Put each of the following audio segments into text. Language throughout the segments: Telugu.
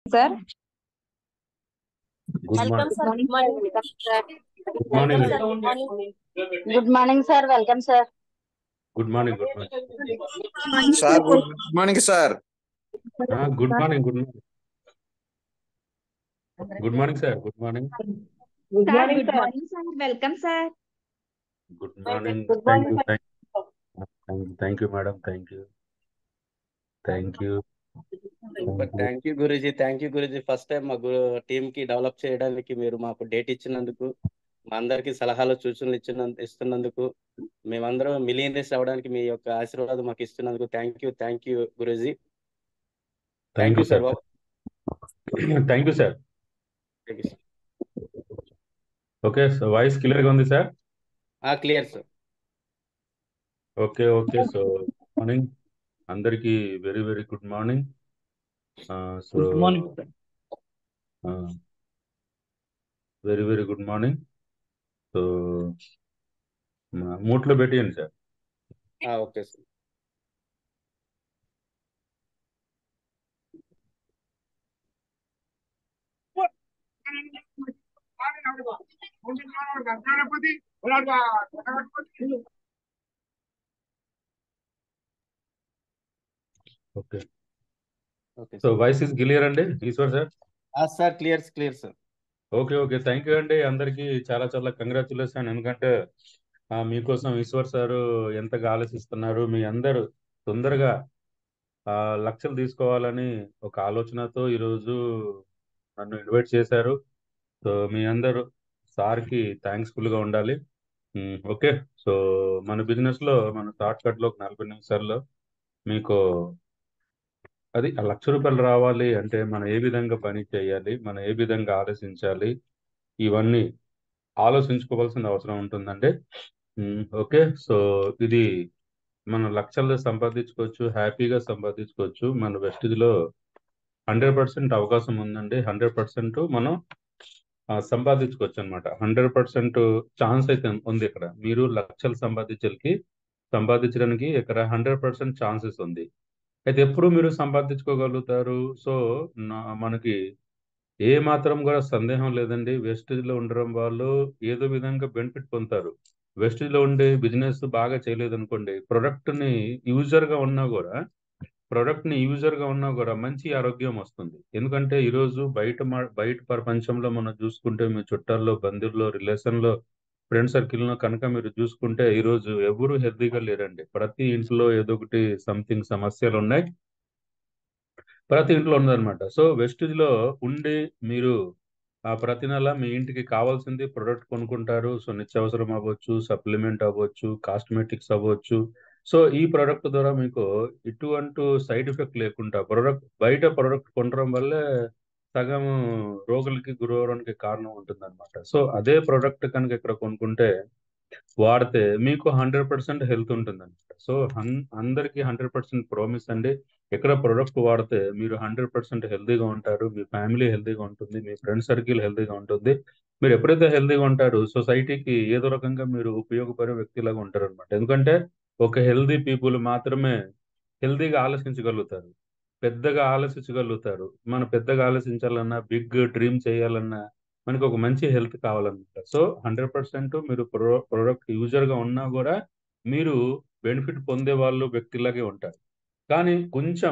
Sir good welcome morning sir good morning good morning good morning sir welcome sir good morning good morning good morning sir good morning sir good morning good morning good morning sir good morning good sir morning good sir morning sir welcome sir good morning Good thank morning, you thank you madam thank you thank you super thank you Guruji thank you Guruji first time మా టీమ్ కి డెవలప్ చేయడానికి మీరు మాకు డేట్ ఇచ్చినందుకు మా అందరికి సలహాలు సూచనలు ఇచ్చిన ఇస్తున్నందుకు మేమందరం మిలియనరీస్ అవ్వడానికి మీ యొక్క ఆశీర్వాదం మాకు ఇస్తున్నందుకు thank you thank you Guruji thank you sir thank you sir thank you okay so voice క్లియర్గా ఉంది sir sir clear sir okay okay so morning అందరికీ very very good morning so good morning sir very very good morning so మూట్లో పెట్టేయండి sir okay sir okay okay so voice is clear అండి Eshwar sir sir clear clear sir okay okay thank you అండి అందరికీ చాలా చాలా కంగ్రాచులేషన్ ఎందుకంటే ఆ, మీకోసం ఈశ్వర్ సారు ఎంతగా ఆలోచిస్తున్నారు మీ అందరూ తొందరగా ఆ, లక్షలు తీసుకోవాలని ఒక ఆలోచనతో ఈరోజు నన్ను ఇన్వైట్ చేశారు సో మీ అందరూ సార్కి థ్యాంక్స్ఫుల్ గా ఉండాలి ఉమ్, ఓకే సో మన బిజినెస్ లో మన షార్ట్ కట్ లో ఒక నలభై నిమిషాల్లో మీకు అది ఆ లక్ష రూపాయలు రావాలి అంటే మనం ఏ విధంగా పని చేయాలి మనం ఏ విధంగా ఆలోచించాలి ఇవన్నీ ఆలోచించుకోవాల్సిన అవసరం ఉంటుందండి ఉమ్, ఓకే సో ఇది మనం లక్షల్లో సంపాదించుకోవచ్చు హ్యాపీగా సంపాదించుకోవచ్చు మన వెస్టిజ్ లో హండ్రెడ్ పర్సెంట్ అవకాశం ఉందండి హండ్రెడ్ పర్సెంట్ మనం ఆ, సంపాదించుకోవచ్చు అనమాట హండ్రెడ్ పర్సెంట్ ఛాన్స్ అయితే ఉంది ఇక్కడ మీరు లక్షలు సంపాదించడానికి సంపాదించడానికి ఇక్కడ హండ్రెడ్ పర్సెంట్ ఛాన్సెస్ ఉంది అయితే ఎప్పుడు మీరు సంపాదించుకోగలుగుతారు సో నా- మనకి ఏ మాత్రం కూడా సందేహం లేదండి వెస్టేజ్ లో ఉండడం వాళ్ళు ఏదో విధంగా బెనిఫిట్ పొందుతారు వెస్టేజ్ లో ఉండే బిజినెస్ బాగా చేయలేదు అనుకోండి ప్రొడక్ట్ ని యూజర్ గా ఉన్నా కూడా ప్రొడక్ట్ ని యూజర్ గా ఉన్నా కూడా మంచి ఆరోగ్యం వస్తుంది ఎందుకంటే ఈ రోజు బయట మా- బయట ప్రపంచంలో మనం చూసుకుంటే మీ చుట్టాల్లో బంధువుల్లో రిలేషన్ లో ఫ్రెండ్ సర్కిల్ లో కనుక మీరు చూసుకుంటే ఈ రోజు ఎవరు హెల్తీగా లేరండి ప్రతి ఇంట్లో ఏదో ఒకటి సంథింగ్ సమస్యలు ఉన్నాయి ప్రతి ఇంట్లో ఉందన్నమాట సో వెస్టేజ్ లో ఉండి మీరు ఆ ప్రతి నెల మీ ఇంటికి కావాల్సింది ప్రొడక్ట్ కొనుక్కుంటారు సో నిత్యావసరం అవ్వచ్చు సప్లిమెంట్ అవ్వచ్చు కాస్మెటిక్స్ అవ్వచ్చు సో ఈ ప్రొడక్ట్ ద్వారా మీకు ఇటువంటి సైడ్ ఎఫెక్ట్ లేకుండా ప్రొడక్ట్ బయట ప్రొడక్ట్ కొనడం వల్లే సగం రోగులకి గురవడానికి కారణం ఉంటుంది సో అదే ప్రొడక్ట్ కనుక ఇక్కడ కొనుక్కుంటే వాడితే మీకు హండ్రెడ్ పర్సెంట్ హెల్త్ ఉంటుంది అనమాట సో హన్- అందరికీ హండ్రెడ్ పర్సెంట్ ప్రామిస్ అండి ఎక్కడ ప్రొడక్ట్ వాడితే మీరు హండ్రెడ్ పర్సెంట్ హెల్తీగా ఉంటారు మీ ఫ్యామిలీ హెల్తీగా ఉంటుంది మీ ఫ్రెండ్ సర్కిల్ హెల్తీగా ఉంటుంది మీరు ఎప్పుడైతే హెల్తీగా ఉంటారో సొసైటీకి ఏదో రకంగా మీరు ఉపయోగపడే వ్యక్తిలాగా ఉంటారు అనమాట ఎందుకంటే ఒక హెల్దీ పీపుల్ మాత్రమే హెల్దీగా ఆలోచించగలుగుతారు పెద్దగా ఆలోచించగలుగుతారు మనం పెద్దగా ఆలోచించాలన్నా బిగ్ డ్రీమ్ చేయాలన్నా మనకి ఒక మంచి హెల్త్ కావాలన్నమాట సో హండ్రెడ్ పర్సెంట్ మీరు ప్రో ప్రొడక్ట్ యూజర్ గా ఉన్నా కూడా మీరు బెనిఫిట్ పొందే వాళ్ళు వ్యక్తిలాగే ఉంటారు కానీ కొంచెం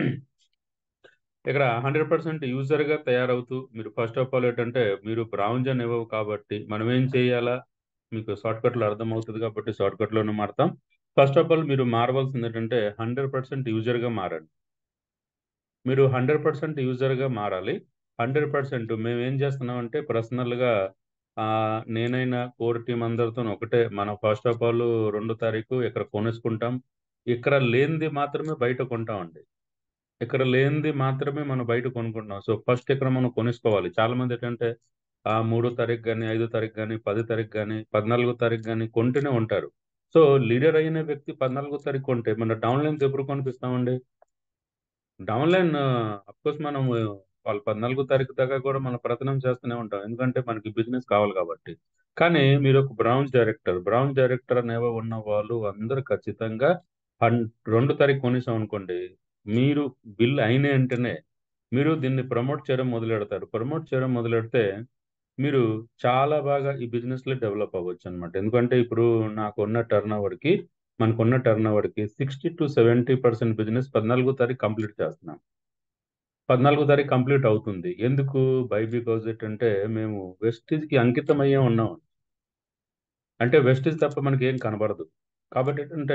ఇక్కడ హండ్రెడ్ పర్సెంట్ యూజర్ గా తయారవుతూ మీరు ఫస్ట్ ఆఫ్ ఆల్ ఏంటంటే మీరు బ్రౌన్జన్ ఇవ్వవు కాబట్టి మనం ఏం చేయాలా మీకు షార్ట్ కట్ లో అర్థమవుతుంది కాబట్టి షార్ట్ కట్ లోనే మారుతాం ఫస్ట్ ఆఫ్ ఆల్ మీరు మారవలసింది ఏంటంటే హండ్రెడ్ పర్సెంట్ యూజర్ గా మారండి మీరు హండ్రెడ్ పర్సెంట్ యూజర్ గా మారాలి హండ్రెడ్ పర్సెంట్ మేము ఏం చేస్తున్నాం అంటే పర్సనల్ గా ఆ, నేనైనా కోర్ టీం అందరితో ఒకటే మనం ఫస్ట్ ఆఫ్ ఆల్ రెండో తారీఖు ఇక్కడ కొనేసుకుంటాం ఇక్కడ లేనిది మాత్రమే బయట కొంటామండి ఇక్కడ లేనిది మాత్రమే మనం బయట కొనుక్కుంటాం సో ఫస్ట్ ఇక్కడ మనం కొనేసుకోవాలి చాలా మంది ఏంటంటే ఆ మూడో తారీఖు కానీ ఐదో తారీఖు కానీ పది తారీఖు కానీ పద్నాలుగో తారీఖు కానీ కొంటూనే ఉంటారు సో లీడర్ అయిన వ్యక్తి పద్నాలుగో తారీఖు కొంటే మన డౌన్ లైన్స్ ఎప్పుడు కొనిపిస్తామండి డౌన్ లైన్ కోర్స్ మనం వాళ్ళు పద్నాలుగో తారీఖు దాకా కూడా మనం ప్రయత్నం చేస్తూనే ఉంటాం ఎందుకంటే మనకి బిజినెస్ కావాలి కాబట్టి కానీ మీరు ఒక బ్రౌన్స్ డైరెక్టర్ బ్రౌన్స్ డైరెక్టర్ అనేవి ఉన్న వాళ్ళు అందరూ ఖచ్చితంగా హన్ రెండు తారీఖు కొనేసాం అనుకోండి మీరు బిల్ అయిన వెంటనే మీరు దీన్ని ప్రమోట్ చేయడం మొదలెడతారు ప్రమోట్ చేయడం మొదలెడితే మీరు చాలా బాగా ఈ బిజినెస్ లో డెవలప్ అవ్వచ్చు అనమాట ఎందుకంటే ఇప్పుడు నాకున్న టర్న్ ఓవర్కి మనకున్న టర్న్ ఓవర్కి sixty to seventy percent business పద్నాలుగో తారీఖు కంప్లీట్ చేస్తున్నాం పద్నాలుగో తారీఖు కంప్లీట్ అవుతుంది ఎందుకు బై బికాజ్ ఏంటంటే మేము వెస్టీజ్ కి అంకితం అయ్యే ఉన్నాం అంటే వెస్టీజ్ తప్ప మనకి ఏం కనబడదు కాబట్టి ఏంటంటే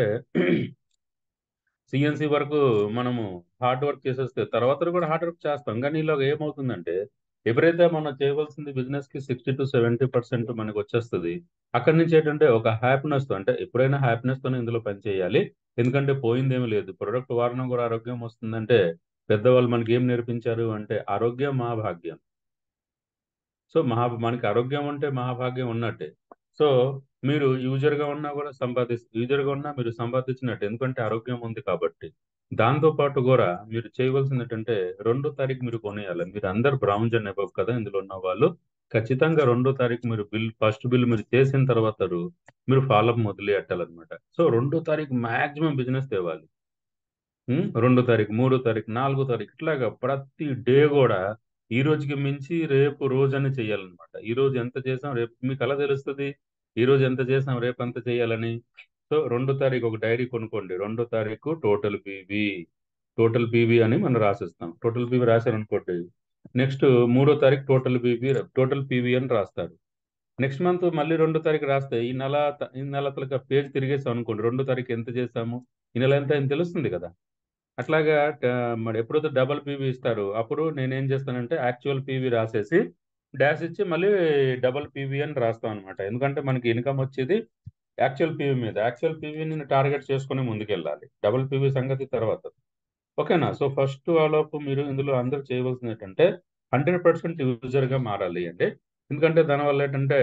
సిఎన్సి వరకు మనము హార్డ్ వర్క్ చేసేస్తే తర్వాత కూడా హార్డ్ వర్క్ చేస్తాం కానీ ఇలాగ ఏమవుతుందంటే ఎప్పుడైతే మనం చేయవలసింది బిజినెస్ కి సిక్స్టీ టు సెవెంటీ పర్సెంట్ మనకు వచ్చేస్తుంది అక్కడి నుంచి ఏంటంటే ఒక హ్యాపీనెస్ తో అంటే ఎప్పుడైనా హ్యాపీనెస్ తోనే ఇందులో పని చేయాలి ఎందుకంటే పోయిందేమీ లేదు ప్రొడక్ట్ వాడడం కూడా ఆరోగ్యం వస్తుందంటే పెద్దవాళ్ళు మనకి ఏం నేర్పించారు అంటే ఆరోగ్యం మహాభాగ్యం సో మహా మనకి ఆరోగ్యం ఉంటే మహాభాగ్యం ఉన్నట్టే సో మీరు యూజర్ గా ఉన్నా కూడా సంపాది యూజర్ గా ఉన్నా మీరు సంపాదించినట్టు ఎందుకంటే ఆరోగ్యం ఉంది కాబట్టి దాంతో పాటు కూడా మీరు చేయవలసింది ఏంటంటే రెండో తారీఖు మీరు కొనేయాలి మీరు అందరు బ్రౌన్స్ అండ్ అబవ్ కదా ఇందులో ఉన్న వాళ్ళు ఖచ్చితంగా రెండో తారీఖు మీరు బిల్ ఫస్ట్ బిల్ మీరు చేసిన తర్వాత మీరు ఫాలోఅప్ మొదలు పెట్టాలన్నమాట సో రెండో తారీఖు మాక్సిమం బిజినెస్ తేవాలి ఉమ్, రెండో తారీఖు మూడో తారీఖు నాలుగో తారీఖు ఇట్లాగా ప్రతి డే కూడా ఈ రోజుకి మించి రేపు రోజని చేయాలన్నమాట ఈ రోజు ఎంత చేసాం రేపు మీకు అలా తెలుస్తుంది ఈ రోజు ఎంత చేసాం రేపు ఎంత చేయాలని సో రెండో తారీఖు ఒక డైరీ కొనుక్కోండి రెండో తారీఖు టోటల్ పీవీ టోటల్ పీవీ అని మనం రాసిస్తాం టోటల్ పీవీ రాశారు అనుకోండి నెక్స్ట్ మూడో తారీఖు టోటల్ పీవీ టోటల్ పీవీ అని రాస్తారు నెక్స్ట్ మంత్ మళ్ళీ రెండో తారీఖు రాస్తే ఈ నెల త- ఈ నెల తలక పేజ్ తిరిగేసాం అనుకోండి రెండో తారీఖు ఎంత చేసాము ఈ నెల ఎంత అని తెలుస్తుంది కదా అట్లాగా ట- మరి ఎప్పుడైతే డబల్ పీవీ ఇస్తారు అప్పుడు నేనేం చేస్తానంటే యాక్చువల్ పీవీ రాసేసి డాష్ ఇచ్చి మళ్ళీ డబల్ పీవీ అని రాస్తాం అనమాట ఎందుకంటే మనకి ఇన్కమ్ వచ్చేది యాక్చువల్ పీవీ మీద యాక్చువల్ పీవీని టార్గెట్ చేసుకుని ముందుకెళ్ళాలి డబల్ పీవీ సంగతి తర్వాత ఓకేనా సో ఫస్ట్ ఆలోపు మీరు ఇందులో అందరూ చేయవలసింది ఏంటంటే హండ్రెడ్ పర్సెంట్ యూజర్గా మారాలి అండి ఎందుకంటే దానివల్ల ఏంటంటే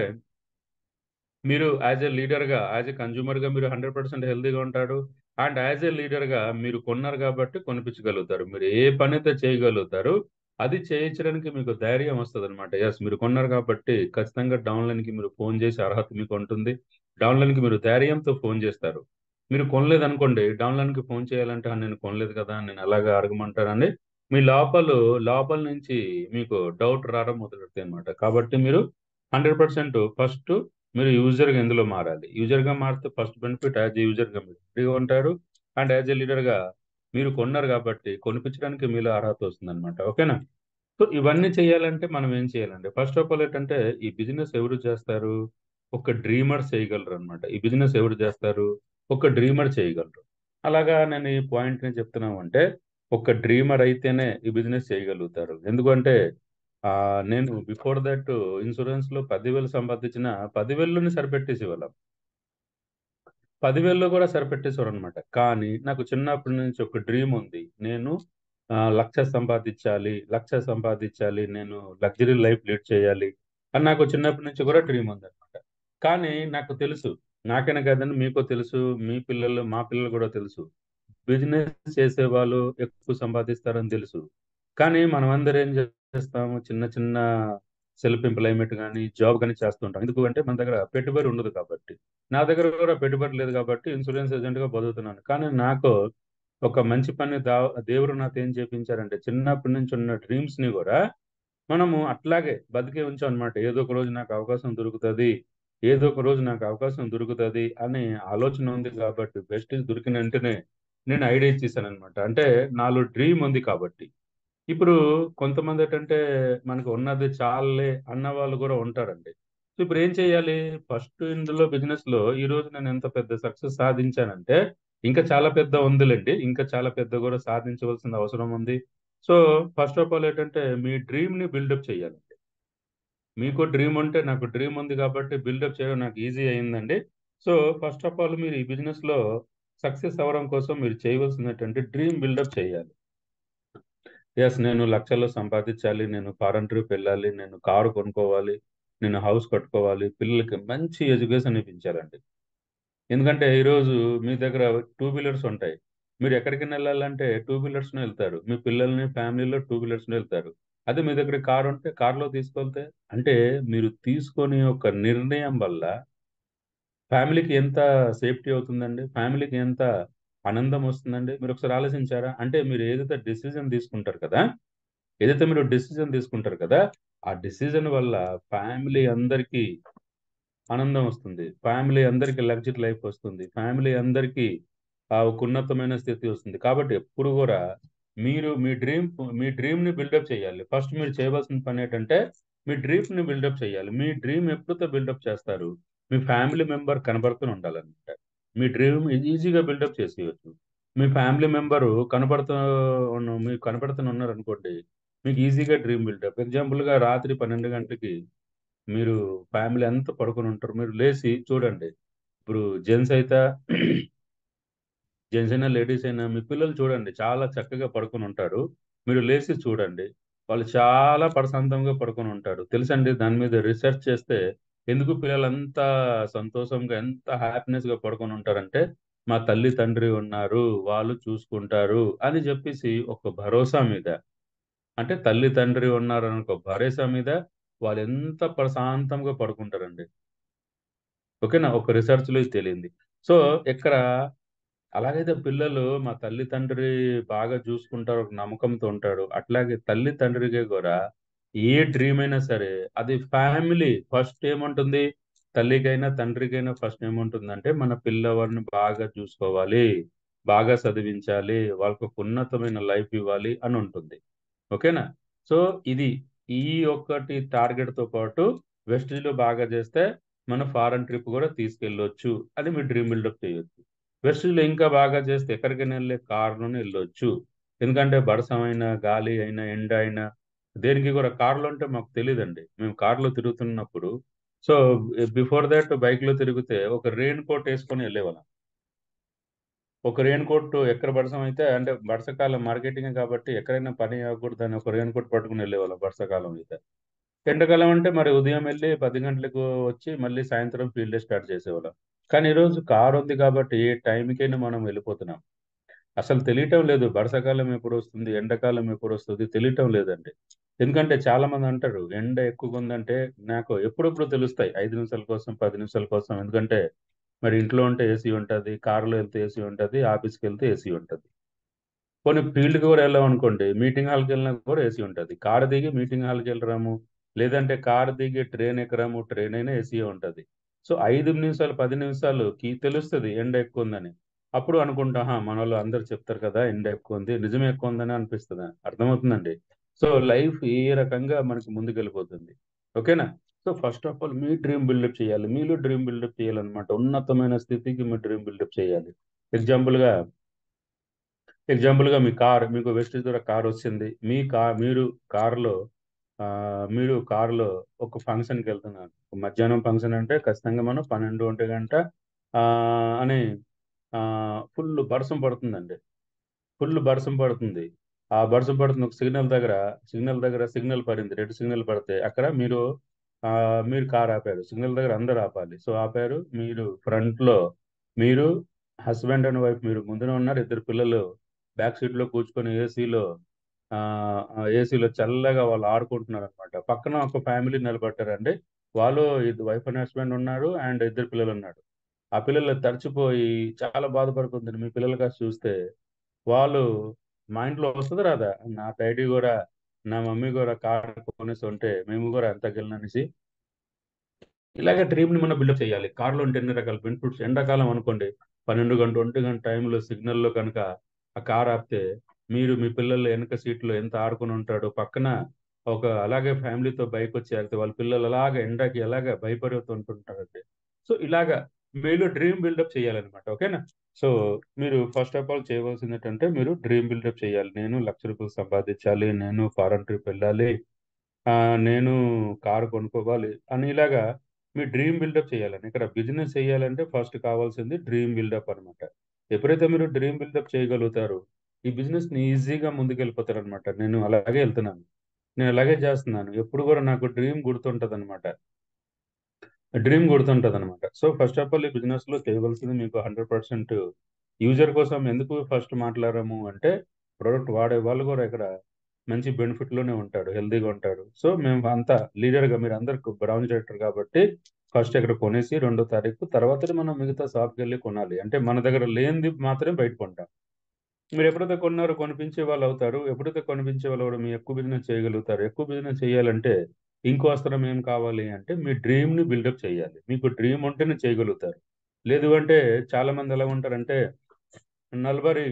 మీరు యాజ్ ఏ లీడర్గా యాజ్ ఏ కన్జ్యూమర్గా మీరు హండ్రెడ్ పర్సెంట్ హెల్తీగా ఉంటాడు అండ్ యాజ్ ఏ లీడర్గా మీరు కొన్నారు కాబట్టి కొనిపించగలుగుతారు మీరు ఏ పని అయితే చేయగలుగుతారు అది చేయించడానికి మీకు ధైర్యం వస్తుంది అనమాట ఎస్ మీరు కొన్నారు కాబట్టి ఖచ్చితంగా డౌన్లైన్కి మీరు ఫోన్ చేసే అర్హత మీకు ఉంటుంది డౌన్లైన్కి మీరు ధైర్యంతో ఫోన్ చేస్తారు మీరు కొనలేదు అనుకోండి డౌన్లైన్కి ఫోన్ చేయాలంటే "ఆ, నేను కొనలేదు కదా నేను అలాగా అడగమంటారండి మీ లోపల లోపల నుంచి మీకు డౌట్ రావడం మొదలెడుతాయి అనమాట కాబట్టి మీరు హండ్రెడ్ పర్సెంట్ ఫస్ట్ మీరు యూజర్గా ఎందులో మారాలి యూజర్గా మారితే ఫస్ట్ బెనిఫిట్ యాజ్ ఏ యూజర్గా మీరు ఫ్రీగా ఉంటారు అండ్ యాజ్ ఏ లీడర్గా మీరు కొన్నారు కాబట్టి కొనిపించడానికి మీలో అర్హత వస్తుంది అనమాట ఓకేనా సో ఇవన్నీ చేయాలంటే మనం ఏం చేయాలంటే ఫస్ట్ ఆఫ్ ఆల్ ఏంటంటే ఈ బిజినెస్ ఎవరు చేస్తారు ఒక డ్రీమర్ చేయగలరు అనమాట ఈ బిజినెస్ ఎవరు చేస్తారు ఒక డ్రీమర్ చేయగలరు అలాగా నేను ఈ పాయింట్ ని చెప్తున్నాను అంటే ఒక డ్రీమర్ అయితేనే ఈ బిజినెస్ చేయగలుగుతారు ఎందుకంటే ఆ నేను బిఫోర్ దట్ ఇన్సూరెన్స్ లో పదివేలు సంపాదించిన పదివేలుని సరిపెట్టేసి వాళ్ళం పదివేల్లో కూడా సరిపెట్టేసేవారు అనమాట కానీ నాకు చిన్నప్పటి నుంచి ఒక డ్రీమ్ ఉంది నేను ఆ, లక్ష సంపాదించాలి లక్ష సంపాదించాలి నేను లగ్జరీ లైఫ్ లీడ్ చేయాలి అని నాకు చిన్నప్పటి నుంచి కూడా డ్రీమ్ ఉంది అనమాట కానీ నాకు తెలుసు నాకైనా కాదని మీకు తెలుసు మీ పిల్లలు మా పిల్లలు కూడా తెలుసు బిజినెస్ చేసే వాళ్ళు ఎక్కువ సంపాదిస్తారని తెలుసు కానీ మనం అందరం ఏం చేస్తాము చిన్న చిన్న సెల్ఫ్ ఎంప్లాయ్మెంట్ కానీ జాబ్ కానీ చేస్తుంటాం ఎందుకు అంటే మన దగ్గర పెట్టుబడి ఉండదు కాబట్టి నా దగ్గర కూడా పెట్టుబడి లేదు కాబట్టి ఇన్సూరెన్స్ ఏజెంట్ గా బతుకుతున్నాను కానీ నాకు ఒక మంచి పని దా దేవుడు నాతో ఏం చేపించారంటే చిన్నప్పటి నుంచి ఉన్న డ్రీమ్స్ ని కూడా మనము అట్లాగే బతికే ఉంచాం అనమాట ఏదో ఒక రోజు నాకు అవకాశం దొరుకుతుంది ఏదో ఒక రోజు నాకు అవకాశం దొరుకుతుంది అనే ఆలోచన ఉంది కాబట్టి బెస్ట్ దొరికిన వెంటనే నేను ఐడియా ఇచ్చేసాను అనమాట అంటే నాలో డ్రీమ్ ఉంది కాబట్టి ఇప్పుడు కొంతమంది ఏంటంటే మనకు ఉన్నది చాలే అన్న వాళ్ళు కూడా ఉంటారండి సో ఇప్పుడు ఏం చేయాలి ఫస్ట్ ఇందులో బిజినెస్ లో ఈ రోజు నేను ఎంత పెద్ద సక్సెస్ సాధించానంటే ఇంకా చాలా పెద్ద ఉందిలేండి ఇంకా చాలా పెద్ద కూడా సాధించవలసిన అవసరం ఉంది సో ఫస్ట్ ఆఫ్ ఆల్ ఏంటంటే మీ డ్రీమ్ ని బిల్డప్ చేయాలండి మీకు డ్రీమ్ ఉంటే నాకు డ్రీమ్ ఉంది కాబట్టి బిల్డప్ చేయడం నాకు ఈజీ అయిందండి సో ఫస్ట్ ఆఫ్ ఆల్ మీరు ఈ బిజినెస్ లో సక్సెస్ అవ్వడం కోసం మీరు చేయవలసింది ఏంటంటే డ్రీమ్ బిల్డప్ చేయాలి ఎస్ నేను లక్షల్లో సంపాదించాలి నేను ఫారెన్ ట్రిప్ వెళ్ళాలి నేను కారు కొనుక్కోవాలి నేను హౌస్ కట్టుకోవాలి పిల్లలకి మంచి ఎడ్యుకేషన్ ఇప్పించాలండి ఎందుకంటే ఈరోజు మీ దగ్గర టూ వీలర్స్ ఉంటాయి మీరు ఎక్కడికి వెళ్ళాలంటే టూ వీలర్స్ వెళ్తారు మీ పిల్లల్ని ఫ్యామిలీలో టూ వీలర్స్ వెళ్తారు అదే మీ దగ్గర కారు ఉంటే కారులో తీసుకెళ్తే అంటే మీరు తీసుకొని ఒక నిర్ణయం వల్ల ఫ్యామిలీకి ఎంత సేఫ్టీ అవుతుందండి ఫ్యామిలీకి ఎంత ఆనందం వస్తుందండి మీరు ఒకసారి ఆలోచించారా అంటే మీరు ఏదైతే డిసిజన్ తీసుకుంటారు కదా ఏదైతే మీరు డిసిజన్ తీసుకుంటారు కదా ఆ డిసిజన్ వల్ల ఫ్యామిలీ అందరికీ ఆనందం వస్తుంది ఫ్యామిలీ అందరికీ లగ్జరీ లైఫ్ వస్తుంది ఫ్యామిలీ అందరికీ ఆ ఒక ఉన్నతమైన స్థితి వస్తుంది కాబట్టి ఎప్పుడు కూడా మీరు మీ డ్రీమ్ మీ డ్రీమ్ ని బిల్డప్ చేయాలి ఫస్ట్ మీరు చేయవలసిన పని ఏంటంటే మీ డ్రీమ్ ని బిల్డప్ చేయాలి మీ డ్రీమ్ ఎప్పుడైతే బిల్డప్ చేస్తారు మీ ఫ్యామిలీ మెంబర్ కనబడుతూనే ఉండాలన్నమాట మీ డ్రీమ్ ఈజీగా బిల్డప్ చేసేయచ్చు మీ ఫ్యామిలీ మెంబరు కనపడుతూ ఉన్న- మీకు కనపడుతూనే ఉన్నారు అనుకోండి మీకు ఈజీగా డ్రీమ్ బిల్డప్ ఎగ్జాంపుల్గా రాత్రి పన్నెండు గంటలకి మీరు ఫ్యామిలీ అంతా పడుకొని ఉంటారు మీరు లేచి చూడండి ఇప్పుడు జెంట్స్ అయితే జెంట్స్ అయినా లేడీస్ అయినా మీ పిల్లలు చూడండి చాలా చక్కగా పడుకొని ఉంటారు మీరు లేచి చూడండి వాళ్ళు చాలా ప్రశాంతంగా పడుకొని ఉంటారు తెలుసండి దాని మీద రీసెర్చ్ చేస్తే ఎందుకు పిల్లలు అంత సంతోషంగా ఎంత హ్యాపీనెస్ గా పడుకొని ఉంటారంటే మా తల్లి తండ్రి ఉన్నారు వాళ్ళు చూసుకుంటారు అని చెప్పేసి ఒక భరోసా మీద అంటే తల్లి తండ్రి ఉన్నారు అని ఒక భరోసా మీద వాళ్ళు ఎంత ప్రశాంతంగా పడుకుంటారండి ఓకేనా ఒక రీసెర్చ్ లో ఇది తేలింది సో ఇక్కడ అలాగైతే పిల్లలు మా తల్లి తండ్రి బాగా చూసుకుంటారు ఒక నమ్మకంతో ఉంటాడు అట్లాగే తల్లి తండ్రికి కూడా ఏ డ్రీమ్ అయినా సరే అది ఫ్యామిలీ ఫస్ట్ ఏముంటుంది తల్లికైనా తండ్రికైనా ఫస్ట్ ఏముంటుందంటే మన పిల్లవాడిని బాగా చూసుకోవాలి బాగా చదివించాలి వాళ్ళకు ఒక ఉన్నతమైన లైఫ్ ఇవ్వాలి అని ఉంటుంది ఓకేనా సో ఇది ఈ ఒక్కటి టార్గెట్ తో పాటు వెస్టేజ్ లో బాగా చేస్తే మన ఫారెన్ ట్రిప్ కూడా తీసుకెళ్ళొచ్చు అని మీ డ్రీమ్ బిల్డప్ చేయొచ్చు వెస్టేజ్ లో ఇంకా బాగా చేస్తే ఎక్కడికైనా వెళ్ళే కారులోనే వెళ్ళొచ్చు ఎందుకంటే బరసమైన గాలి అయినా ఎండ అయినా దేనికి కూడా కార్లో అంటే మాకు తెలియదండి మేము కార్లో తిరుగుతున్నప్పుడు సో బిఫోర్ దాట్ బైక్ లో తిరిగితే ఒక రెయిన్ కోట్ వేసుకొని వెళ్ళేవాళ్ళం ఒక రెయిన్ కోట్ ఎక్కడ బడసం అయితే అంటే వర్షాకాలం మార్కెటింగ్ కాబట్టి ఎక్కడైనా పని అవ్వకూడదు అని ఒక రెయిన్ కోట్ పట్టుకుని వెళ్ళేవాళ్ళం వర్షాకాలం అయితే ఎండాకాలం అంటే మరి ఉదయం వెళ్ళి పది గంటలకు వచ్చి మళ్ళీ సాయంత్రం ఫీల్డ్ డే స్టార్ట్ చేసేవాళ్ళం కానీ ఈరోజు కార్ ఉంది కాబట్టి ఏ టైంకైనా మనం వెళ్ళిపోతున్నాం అసలు తెలియటం లేదు వర్షాకాలం ఎప్పుడు వస్తుంది ఎండాకాలం ఎప్పుడు వస్తుంది తెలియటం లేదండి ఎందుకంటే చాలా మంది అంటారు ఎండ ఎక్కువగా ఉందంటే నాకు ఎప్పుడెప్పుడు తెలుస్తాయి ఐదు నిమిషాల కోసం పది నిమిషాల కోసం ఎందుకంటే మరి ఇంట్లో ఉంటే ఏసీ ఉంటుంది కారులో వెళ్తే ఏసీ ఉంటుంది ఆఫీస్కి వెళ్తే ఏసీ ఉంటుంది కొన్ని ఫీల్డ్కి కూడా వెళ్ళాం అనుకోండి మీటింగ్ హాల్కి వెళ్ళినా కూడా ఏసీ ఉంటుంది కారు దిగి మీటింగ్ హాల్కి వెళ్ళరాము లేదంటే కారు దిగి ట్రైన్ ఎక్కరాము ట్రైన్ అయినా ఏసీ ఉంటుంది సో ఐదు నిమిషాలు పది నిమిషాలుకి తెలుస్తుంది ఎండ ఎక్కువ ఉందని అప్పుడు అనుకుంటా "హా, మన వాళ్ళు అందరు చెప్తారు కదా ఎండ ఎక్కువ ఉంది నిజమే ఎక్కువ ఉందని అనిపిస్తుంది అర్థమవుతుందండి సో లైఫ్ ఏ రకంగా మనకి ముందుకు వెళ్ళిపోతుంది ఓకేనా సో ఫస్ట్ ఆఫ్ ఆల్ మీ డ్రీమ్ బిల్డప్ చేయాలి మీలో డ్రీమ్ బిల్డప్ చేయాలన్నమాట ఉన్నతమైన స్థితికి మీ డ్రీమ్ బిల్డప్ చేయాలి ఎగ్జాంపుల్ గా ఎగ్జాంపుల్ గా మీ కార్ మీకు వెస్ట్ ద్వారా కార్ వచ్చింది మీ కార్ మీరు కారులో ఆ, మీరు కారులో ఒక ఫంక్షన్కి వెళ్తున్నారు మధ్యాహ్నం ఫంక్షన్ అంటే ఖచ్చితంగా మనం పన్నెండు ఒంటి గంట ఆ, అని ఫుల్ వర్షం పడుతుందండి ఫుల్ వర్షం పడుతుంది ఆ వర్షం పడుతుంది ఒక సిగ్నల్ దగ్గర సిగ్నల్ దగ్గర సిగ్నల్ పడింది రెడ్ సిగ్నల్ పడితే అక్కడ మీరు ఆ, మీరు కార్ ఆపారు సిగ్నల్ దగ్గర అందరు ఆపాలి సో ఆపారు మీరు ఫ్రంట్ లో మీరు హస్బెండ్ అండ్ వైఫ్ మీరు ముందున ఉన్నారు ఇద్దరు పిల్లలు బ్యాక్ సీట్ లో కూర్చుకొని ఏసీలో ఏసీలో చల్లగా వాళ్ళు ఆడుకుంటున్నారు అనమాట పక్కన ఒక ఫ్యామిలీ నిలబడ్డారండి వాళ్ళు ఇది వైఫ్ అండ్ హస్బెండ్ ఉన్నారు అండ్ ఇద్దరు పిల్లలు ఉన్నారు ఆ పిల్లలు తడిచిపోయి చాలా బాధపడుతుంది మీ పిల్లలు కాస్త చూస్తే వాళ్ళు మా ఇంట్లో వస్తుంది రాదా నా డాడీ కూడా నా మమ్మీ కూడా కార్ కొనేసి ఉంటే మేము కూడా ఎంత అనేసి ఇలాగే డ్రీమ్ ని మనం బిల్డప్ చేయాలి కార్లో ఉంటే ఎన్ని రకాల బెనిఫిట్స్ ఎండాకాలం అనుకోండి పన్నెండు గంట ఒంటి గంట టైంలో సిగ్నల్లో కనుక ఆ కార్ ఆపితే మీరు మీ పిల్లలు వెనక సీట్లో ఎంత ఆడుకుని ఉంటాడో పక్కన ఒక అలాగే ఫ్యామిలీతో బైక్ వచ్చి ఆగితే వాళ్ళ పిల్లలు అలాగా ఎండకి ఎలాగ భయపడుతుంటుంటారండి సో ఇలాగా మీలో డ్రీమ్ బిల్డప్ చేయాలన్నమాట ఓకేనా సో మీరు ఫస్ట్ ఆఫ్ ఆల్ చేయవలసింది ఏంటంటే మీరు డ్రీమ్ బిల్డప్ చేయాలి నేను లక్ష రూపాయలు సంపాదించాలి నేను ఫారెన్ ట్రిప్ వెళ్ళాలి ఆ, నేను కారు కొనుక్కోవాలి అని ఇలాగా మీ డ్రీమ్ బిల్డప్ చేయాలని ఇక్కడ బిజినెస్ చేయాలంటే ఫస్ట్ కావాల్సింది డ్రీమ్ బిల్డప్ అన్నమాట ఎప్పుడైతే మీరు డ్రీమ్ బిల్డప్ చేయగలుగుతారో ఈ బిజినెస్ ని ఈజీగా ముందుకు వెళ్ళిపోతారు అనమాట నేను అలాగే వెళ్తున్నాను నేను అలాగే చేస్తున్నాను ఎప్పుడు కూడా నాకు డ్రీమ్ గుర్తుంటది అనమాట డ్రీమ్ గుర్తుంటది అనమాట సో ఫస్ట్ ఆఫ్ ఆల్ ఈ బిజినెస్ లో చేయవలసింది మీకు హండ్రెడ్ పర్సెంట్ యూజర్ కోసం ఎందుకు ఫస్ట్ మాట్లాడాము అంటే ప్రోడక్ట్ వాడే వాళ్ళు కూడా ఇక్కడ మంచి బెనిఫిట్ లోనే ఉంటాడు హెల్దీగా ఉంటాడు సో మేము అంతా లీడర్ గా మీరు అందరికి బ్రౌన్ డైరెక్టర్ కాబట్టి ఫస్ట్ ఇక్కడ కొనేసి రెండో తారీఖు తర్వాత మనం మిగతా షాప్కి వెళ్ళి కొనాలి అంటే మన దగ్గర లేనిది మాత్రమే బయట కొంటాం మీరు ఎప్పుడైతే కొన్నారో కొనిపించే వాళ్ళు అవుతారు ఎప్పుడైతే కొనిపించే వాళ్ళు కూడా మీ ఎక్కువ బిజినెస్ చేయగలుగుతారు ఎక్కువ బిజినెస్ చేయాలంటే ఇంకో అస్త్రం ఏం కావాలి అంటే మీ డ్రీమ్ ని బిల్డప్ చేయాలి మీకు డ్రీమ్ ఉంటేనే చేయగలుగుతారు లేదు అంటే చాలా మంది ఎలా ఉంటారంటే నలభరి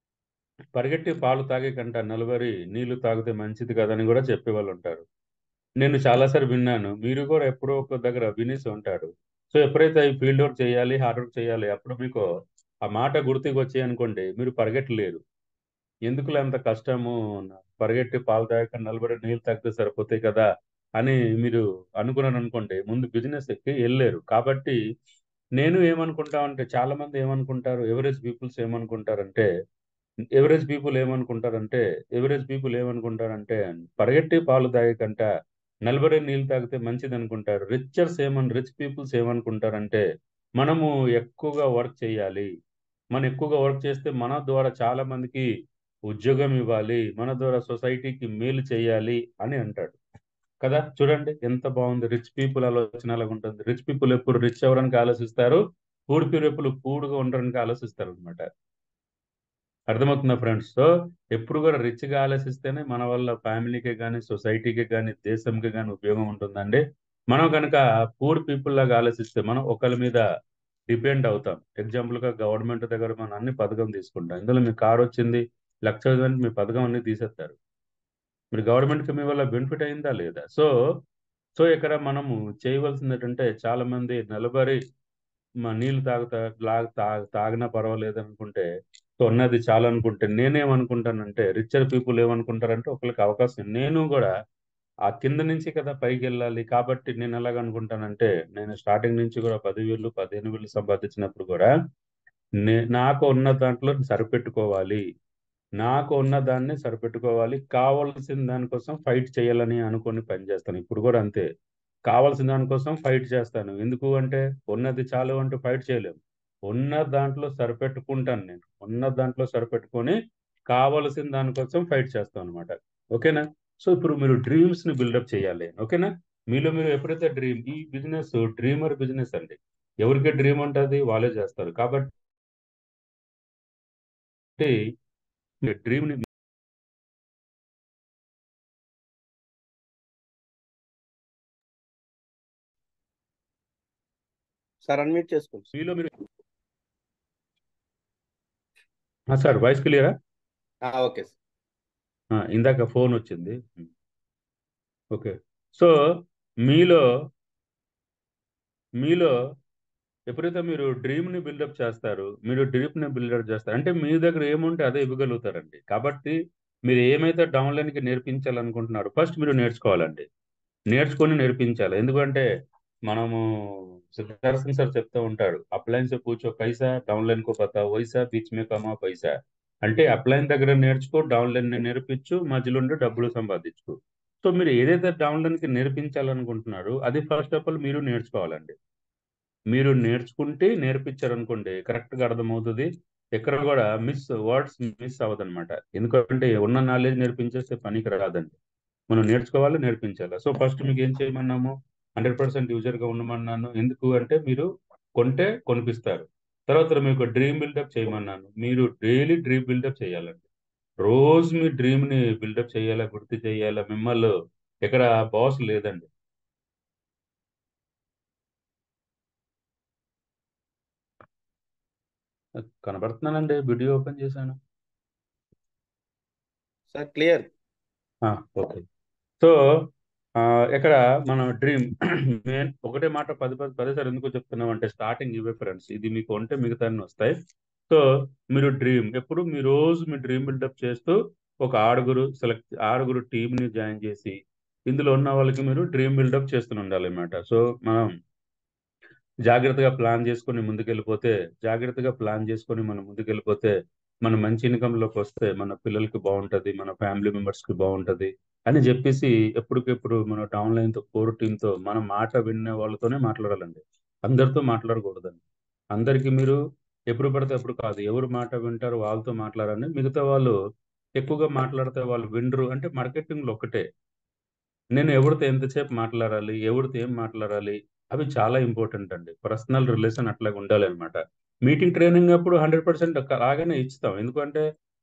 పరిగెట్టి పాలు తాగే కంట నలభరి నీళ్లు తాగితే మంచిది కదని కూడా చెప్పేవాళ్ళు ఉంటారు నేను చాలాసార్లు విన్నాను మీరు కూడా ఎప్పుడో ఒక దగ్గర వినేసి ఉంటాడు సో ఎప్పుడైతే ఈ ఫీల్డ్ వర్క్ చేయాలి హార్డ్ వర్క్ చేయాలి అప్పుడు మీకు ఆ మాట గుర్తుకు వచ్చాయి అనుకోండి మీరు పరిగెట్టలేరు ఎందుకులే అంత కష్టము పరిగెట్టి పాలు తాగక నలభై నీళ్ళు తాగితే సరిపోతాయి కదా అని మీరు అనుకున్నాను అనుకోండి ముందు బిజినెస్ ఎక్కి వెళ్ళలేరు కాబట్టి నేను ఏమనుకుంటా అంటే చాలా మంది ఏమనుకుంటారు ఎవరేజ్ పీపుల్స్ ఏమనుకుంటారంటే ఎవరేజ్ పీపుల్ ఏమనుకుంటారంటే ఎవరేజ్ పీపుల్ ఏమనుకుంటారంటే పరిగెట్టి పాలు తాగకంట నలభై నీళ్ళు తాగితే మంచిది అనుకుంటారు రిచర్స్ ఏమని రిచ్ పీపుల్స్ ఏమనుకుంటారంటే మనము ఎక్కువగా వర్క్ చేయాలి మనం ఎక్కువగా వర్క్ చేస్తే మన ద్వారా చాలా మందికి ఉద్యోగం ఇవ్వాలి మన ద్వారా సొసైటీకి మేలు చేయాలి అని అంటాడు కదా చూడండి ఎంత బాగుంది రిచ్ పీపుల్ ఆలోచన అలాగ ఉంటుంది రిచ్ పీపుల్ ఎప్పుడు రిచ్ అవ్వడానికి ఆలోచిస్తారు పూడ్ పీపుల్ పూడుగా ఉండడానికి ఆలోచిస్తారు అనమాట అర్థమవుతుందా ఫ్రెండ్స్ సో ఎప్పుడు కూడా రిచ్గా ఆలోచిస్తేనే మన వల్ల ఫ్యామిలీకి కానీ సొసైటీకి కానీ దేశంకి కానీ ఉపయోగం ఉంటుందండి మనం కనుక పూర్ పీపుల్ లాగా ఆలోచిస్తే మనం ఒకరి మీద డిపెండ్ అవుతాం ఎగ్జాంపుల్ గా గవర్నమెంట్ దగ్గర మనం అన్ని పథకం తీసుకుంటాం ఇందులో మీ కార్ వచ్చింది లక్ష అంటే మీ పథకం అన్ని తీసేస్తారు మీరు గవర్నమెంట్కి మీ వల్ల బెనిఫిట్ అయిందా లేదా సో సో ఇక్కడ మనము చేయవలసింది ఏంటంటే చాలా మంది నిలబడి మా నీళ్లు తాగుతా లాగా తాగ తాగినా పర్వాలేదు అనుకుంటే సో ఉన్నది చాలా అనుకుంటే నేనేమనుకుంటానంటే రిచర్ పీపుల్ ఏమనుకుంటారంటే ఒకరికి అవకాశం నేను కూడా ఆ కింద నుంచి కదా పైకి వెళ్ళాలి కాబట్టి నేను ఎలాగ అనుకుంటానంటే నేను స్టార్టింగ్ నుంచి కూడా పదివేలు పదిహేను వేలు సంపాదించినప్పుడు కూడా నే నాకు ఉన్న దాంట్లో సరిపెట్టుకోవాలి నాకు ఉన్న దాన్ని సరిపెట్టుకోవాలి కావాల్సిన దానికోసం ఫైట్ చేయాలని అనుకొని పనిచేస్తాను ఇప్పుడు కూడా అంతే కావాల్సిన దానికోసం ఫైట్ చేస్తాను ఎందుకు అంటే ఉన్నది చాలు అంటే ఫైట్ చేయలేము ఉన్న దాంట్లో సరిపెట్టుకుంటాను నేను ఉన్న దాంట్లో సరిపెట్టుకొని కావలసిన దానికోసం ఫైట్ చేస్తాను అనమాట ఓకేనా సో ఇప్పుడు మీరు డ్రీమ్స్ ని బిల్డప్ చేయాలి ఓకేనా మీలో మీరు ఎప్పుడైతే డ్రీమ్ ఈ బిజినెస్ డ్రీమర్ బిజినెస్ అండి ఎవరికి డ్రీమ్ ఉంటుంది వాళ్ళే చేస్తారు కాబట్టి మీ డ్రీమ్ ని సార్ అన్మ్యూట్ చేసుకోండి మీలో మీరు సార్ వాయిస్ క్లియరా ఓకే సార్ ఆ, ఇందాక ఫోన్ వచ్చింది ఓకే సో మీలో మీలో ఎప్పుడైతే మీరు డ్రీమ్ ని బిల్డప్ చేస్తారు మీరు డ్రీమ్ ని బిల్డప్ చేస్తారు అంటే మీ దగ్గర ఏముంటే అదే ఇవ్వగలుగుతారండి కాబట్టి మీరు ఏమైతే డౌన్లైన్ కి నేర్పించాలనుకుంటున్నారో ఫస్ట్ మీరు నేర్చుకోవాలండి నేర్చుకొని నేర్పించాలి ఎందుకంటే మనము సిద్ధార్థన్ సార్ చెప్తూ ఉంటాడు అప్లైన్ సే పూచో పైసా డౌన్లైన్ కో పతా వైసా బీచ్ మే కమా పైసా అంటే అప్లైన్ దగ్గర నేర్చుకో డౌన్లైన్ నేర్పించు మధ్యలో ఉండి డబ్బులు సంపాదించు సో మీరు ఏదైతే డౌన్లైన్ కి నేర్పించాలనుకుంటున్నారో అది ఫస్ట్ ఆఫ్ ఆల్ మీరు నేర్చుకోవాలండి మీరు నేర్చుకుంటే నేర్పించారనుకోండి కరెక్ట్ గా అర్థమవుతుంది ఎక్కడ కూడా మిస్ వర్డ్స్ మిస్ అవ్వదు అనమాట ఎందుకంటే ఉన్న నాలెడ్జ్ నేర్పించేస్తే పనికి రాదండి మనం నేర్చుకోవాలి నేర్పించాలి సో ఫస్ట్ మీకు ఏం చేయమన్నాము హండ్రెడ్ పర్సెంట్ యూజర్ గా ఉండమన్నాను ఎందుకు అంటే మీరు కొంటే కొనిపిస్తారు తర్వాత మీకు డ్రీమ్ బిల్డప్ చేయమన్నాను మీరు డైలీ డ్రీమ్ బిల్డప్ చేయాలండి రోజు మీ డ్రీమ్ ని బిల్డప్ చేయాలా గుర్తు చేయాలా మిమ్మల్ని ఎక్కడ బాస్ లేదండి కనబడుతున్నానండి వీడియో ఓపెన్ చేశాను సార్ క్లియర్ ఆ, ఓకే సో ఆ, ఇక్కడ మన డ్రీమ్ మెయిన్ ఒకటే మాట పది పది పదిసార్లు ఎందుకు చెప్తున్నాం అంటే స్టార్టింగ్ ఇవే ఫ్రెండ్స్ ఇది మీకు ఉంటే మిగతా అన్ని వస్తాయి సో మీరు డ్రీమ్ ఎప్పుడు మీ రోజు మీ డ్రీమ్ బిల్డప్ చేస్తూ ఒక ఆరుగురు సెలెక్ట్ ఆరుగురు టీమ్ ని జాయిన్ చేసి ఇందులో ఉన్న వాళ్ళకి మీరు డ్రీమ్ బిల్డప్ చేస్తూనే ఉండాలి అన్నమాట సో మనం జాగ్రత్తగా ప్లాన్ చేసుకొని ముందుకెళ్ళిపోతే జాగ్రత్తగా ప్లాన్ చేసుకొని మనం ముందుకెళ్ళిపోతే మన మంచి ఇన్కమ్ లోకి వస్తే మన పిల్లలకి బాగుంటది మన ఫ్యామిలీ మెంబర్స్ కి బాగుంటది అని చెప్పేసి ఎప్పటికెప్పుడు మన ఆన్లైన్ తో కోర్ టీమ్ తో మన మాట వినే వాళ్ళతోనే మాట్లాడాలండి అందరితో మాట్లాడకూడదండి అందరికి మీరు ఎప్పుడు పడితే అప్పుడు కాదు ఎవరు మాట వింటారో వాళ్ళతో మాట్లాడాలని మిగతా వాళ్ళు ఎక్కువగా మాట్లాడితే వాళ్ళు వినరు అంటే మార్కెటింగ్ లో ఒకటే నేను ఎవరితో ఎంతసేపు మాట్లాడాలి ఎవరితో ఏం మాట్లాడాలి అవి చాలా ఇంపార్టెంట్ అండి పర్సనల్ రిలేషన్ అట్లాగే ఉండాలి అనమాట మీటింగ్ ట్రైనింగ్ అప్పుడు హండ్రెడ్ పర్సెంట్ అలాగనే ఇస్తాం ఎందుకంటే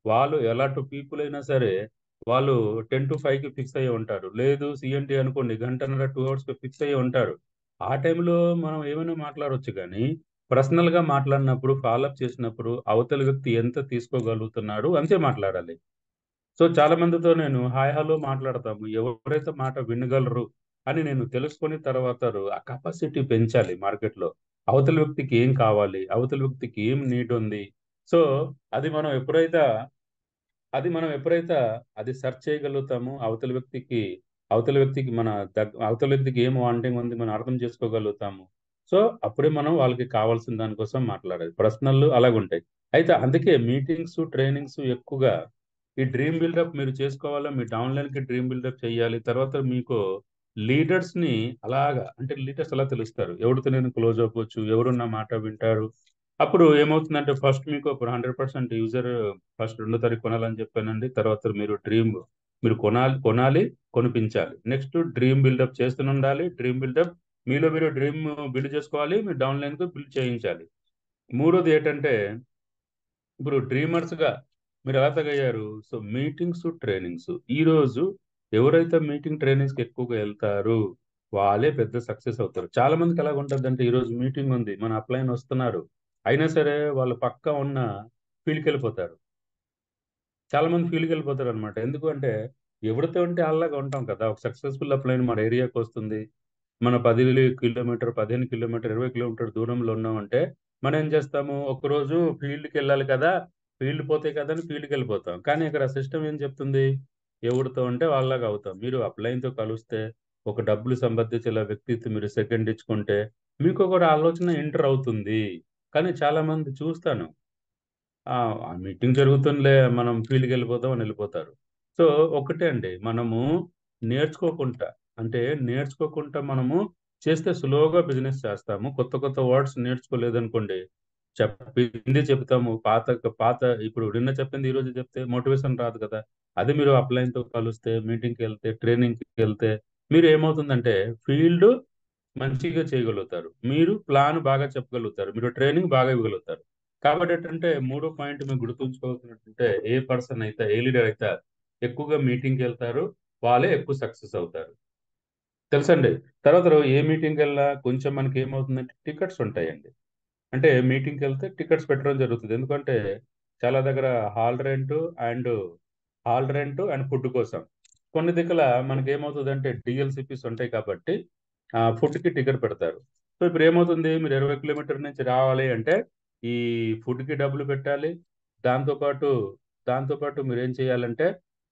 వాళ్ళు ఎలాంటి పీపుల్ అయినా సరే వాళ్ళు టెన్ టు ఫైవ్ కి ఫిక్స్ అయ్యి ఉంటారు లేదు సిఎన్టీ అనుకోండి గంటన్నర టూ అవర్స్ కి ఫిక్స్ అయ్యి ఉంటారు ఆ టైంలో మనం ఏమైనా మాట్లాడవచ్చు కానీ పర్సనల్ గా మాట్లాడినప్పుడు ఫాలోఅప్ చేసినప్పుడు అవతల వ్యక్తి ఎంత తీసుకోగలుగుతున్నాడు అంతే మాట్లాడాలి సో చాలా మందితో నేను హాయ్ హలో మాట్లాడతాము ఎవరైతే మాట వినగలరు అని నేను తెలుసుకుని తర్వాత ఆ కెపాసిటీ పెంచాలి మార్కెట్లో అవతల వ్యక్తికి ఏం కావాలి అవతల వ్యక్తికి ఏం నీడ్ ఉంది సో అది మనం ఎప్పుడైతే అది మనం ఎప్పుడైతే అది సెర్చ్ చేయగలుగుతామో అవతల వ్యక్తికి అవతల వ్యక్తికి మన దగ్ అవతల వ్యక్తికి ఏం వాంటింగ్ ఉంది మనం అర్థం చేసుకోగలుగుతాము సో అప్పుడే మనం వాళ్ళకి కావాల్సిన దానికోసం మాట్లాడాలి పర్సనల్ అలాగుంటాయి అయితే అందుకే మీటింగ్స్ ట్రైనింగ్స్ ఎక్కువగా ఈ డ్రీమ్ బిల్డప్ మీరు చేసుకోవాలా మీ డౌన్లైన్ కి డ్రీమ్ బిల్డప్ చేయాలి తర్వాత మీకు లీడర్స్ ని అలాగా అంటే లీడర్స్ ఎలా తెలుస్తారు ఎవరితో నేను క్లోజ్ అవ్వచ్చు ఎవరు నా మాట వింటారు అప్పుడు ఏమవుతుందంటే ఫస్ట్ మీకు ఇప్పుడు హండ్రెడ్ పర్సెంట్ యూజర్ ఫస్ట్ రెండో తారీఖు కొనాలని చెప్పానండి తర్వాత మీరు డ్రీమ్ మీరు కొనాలి కొనాలి కొనిపించాలి నెక్స్ట్ డ్రీమ్ బిల్డప్ చేస్తూనే ఉండాలి డ్రీమ్ బిల్డప్ మీలో మీరు డ్రీమ్ బిల్డ్ చేసుకోవాలి మీరు డౌన్లైన్ కు బిల్డ్ చేయించాలి మూడోది ఏంటంటే ఇప్పుడు డ్రీమర్స్ గా మీరు ఎలా తగ్గయ్యారు సో మీటింగ్స్ ట్రైనింగ్స్ ఈ రోజు ఎవరైతే మీటింగ్ ట్రైనింగ్స్ కి ఎక్కువగా వెళ్తారు వాళ్ళే పెద్ద సక్సెస్ అవుతారు చాలా మందికి ఎలాగ ఉంటుంది అంటే ఈ రోజు మీటింగ్ ఉంది మన అప్లైన్ వస్తున్నారు అయినా సరే వాళ్ళు పక్క ఉన్న ఫీల్డ్కి వెళ్ళిపోతారు చాలా మంది ఫీల్డ్కి వెళ్ళిపోతారు అనమాట ఎందుకంటే ఎవరితో ఉంటే అలాగా ఉంటాం కదా ఒక సక్సెస్ఫుల్ అప్లైన్ మన ఏరియాకి వస్తుంది మన పది కిలోమీటర్ పదిహేను కిలోమీటర్ ఇరవై కిలోమీటర్ దూరంలో ఉన్నామంటే మనం ఏం చేస్తాము ఒకరోజు ఫీల్డ్కి వెళ్ళాలి కదా ఫీల్డ్ పోతే కదా అని ఫీల్డ్కి వెళ్ళిపోతాం కానీ ఇక్కడ సిస్టమ్ ఏం చెప్తుంది ఎవరితో ఉంటే వాళ్ళలాగా అవుతాం మీరు అప్లైన్తో కలిస్తే ఒక డబ్బులు సంబంధించిన వ్యక్తితో మీరు సెకండ్ ఇచ్చుకుంటే మీకు కూడా ఆలోచన ఎంటర్ అవుతుంది కానీ చాలా మంది చూస్తాను ఆ మీటింగ్ జరుగుతుందిలే మనం ఫీల్డ్కి వెళ్ళిపోతాం అని వెళ్ళిపోతారు సో ఒకటే అండి మనము నేర్చుకోకుండా అంటే నేర్చుకోకుండా మనము చేస్తే స్లోగా బిజినెస్ చేస్తాము కొత్త కొత్త వర్డ్స్ నేర్చుకోలేదనుకోండి చెప్పింది చెప్తాము పాత పాత ఇప్పుడు నిన్న చెప్పింది ఈ రోజు చెప్తే మోటివేషన్ రాదు కదా అది మీరు అప్లైన్ తో కలిస్తే మీటింగ్కి వెళ్తే ట్రైనింగ్కి వెళ్తే మీరు ఏమవుతుందంటే ఫీల్డ్ మంచిగా చేయగలుగుతారు మీరు ప్లాన్ బాగా చెప్పగలుగుతారు మీరు ట్రైనింగ్ బాగా ఇవ్వగలుగుతారు కాబట్టి ఏంటంటే మూడో పాయింట్ మీరు గుర్తుంచుకోవాల్సినట్టుంటే ఏ పర్సన్ అయితే ఏ లీడర్ అయితే ఎక్కువగా మీటింగ్కి వెళ్తారు వాళ్ళే ఎక్కువ సక్సెస్ అవుతారు తెలుసండి తర్వాత ఏ మీటింగ్కి వెళ్ళా కొంచెం మనకి ఏమవుతుందంటే టికెట్స్ ఉంటాయండి అంటే మీటింగ్కి వెళ్తే టికెట్స్ పెట్టడం జరుగుతుంది ఎందుకంటే చాలా దగ్గర hall rent and hall rent and food కోసం కొన్ని దిక్కుల మనకి ఏమవుతుంది అంటే డిఎల్సిపిస్ ఉంటాయి కాబట్టి ఫుడ్కి టికెట్ పెడతారు సో ఇప్పుడు ఏమవుతుంది మీరు ఇరవై కిలోమీటర్ నుంచి రావాలి అంటే ఈ ఫుడ్కి డబ్బులు పెట్టాలి దాంతోపాటు దాంతోపాటు మీరు ఏం చేయాలంటే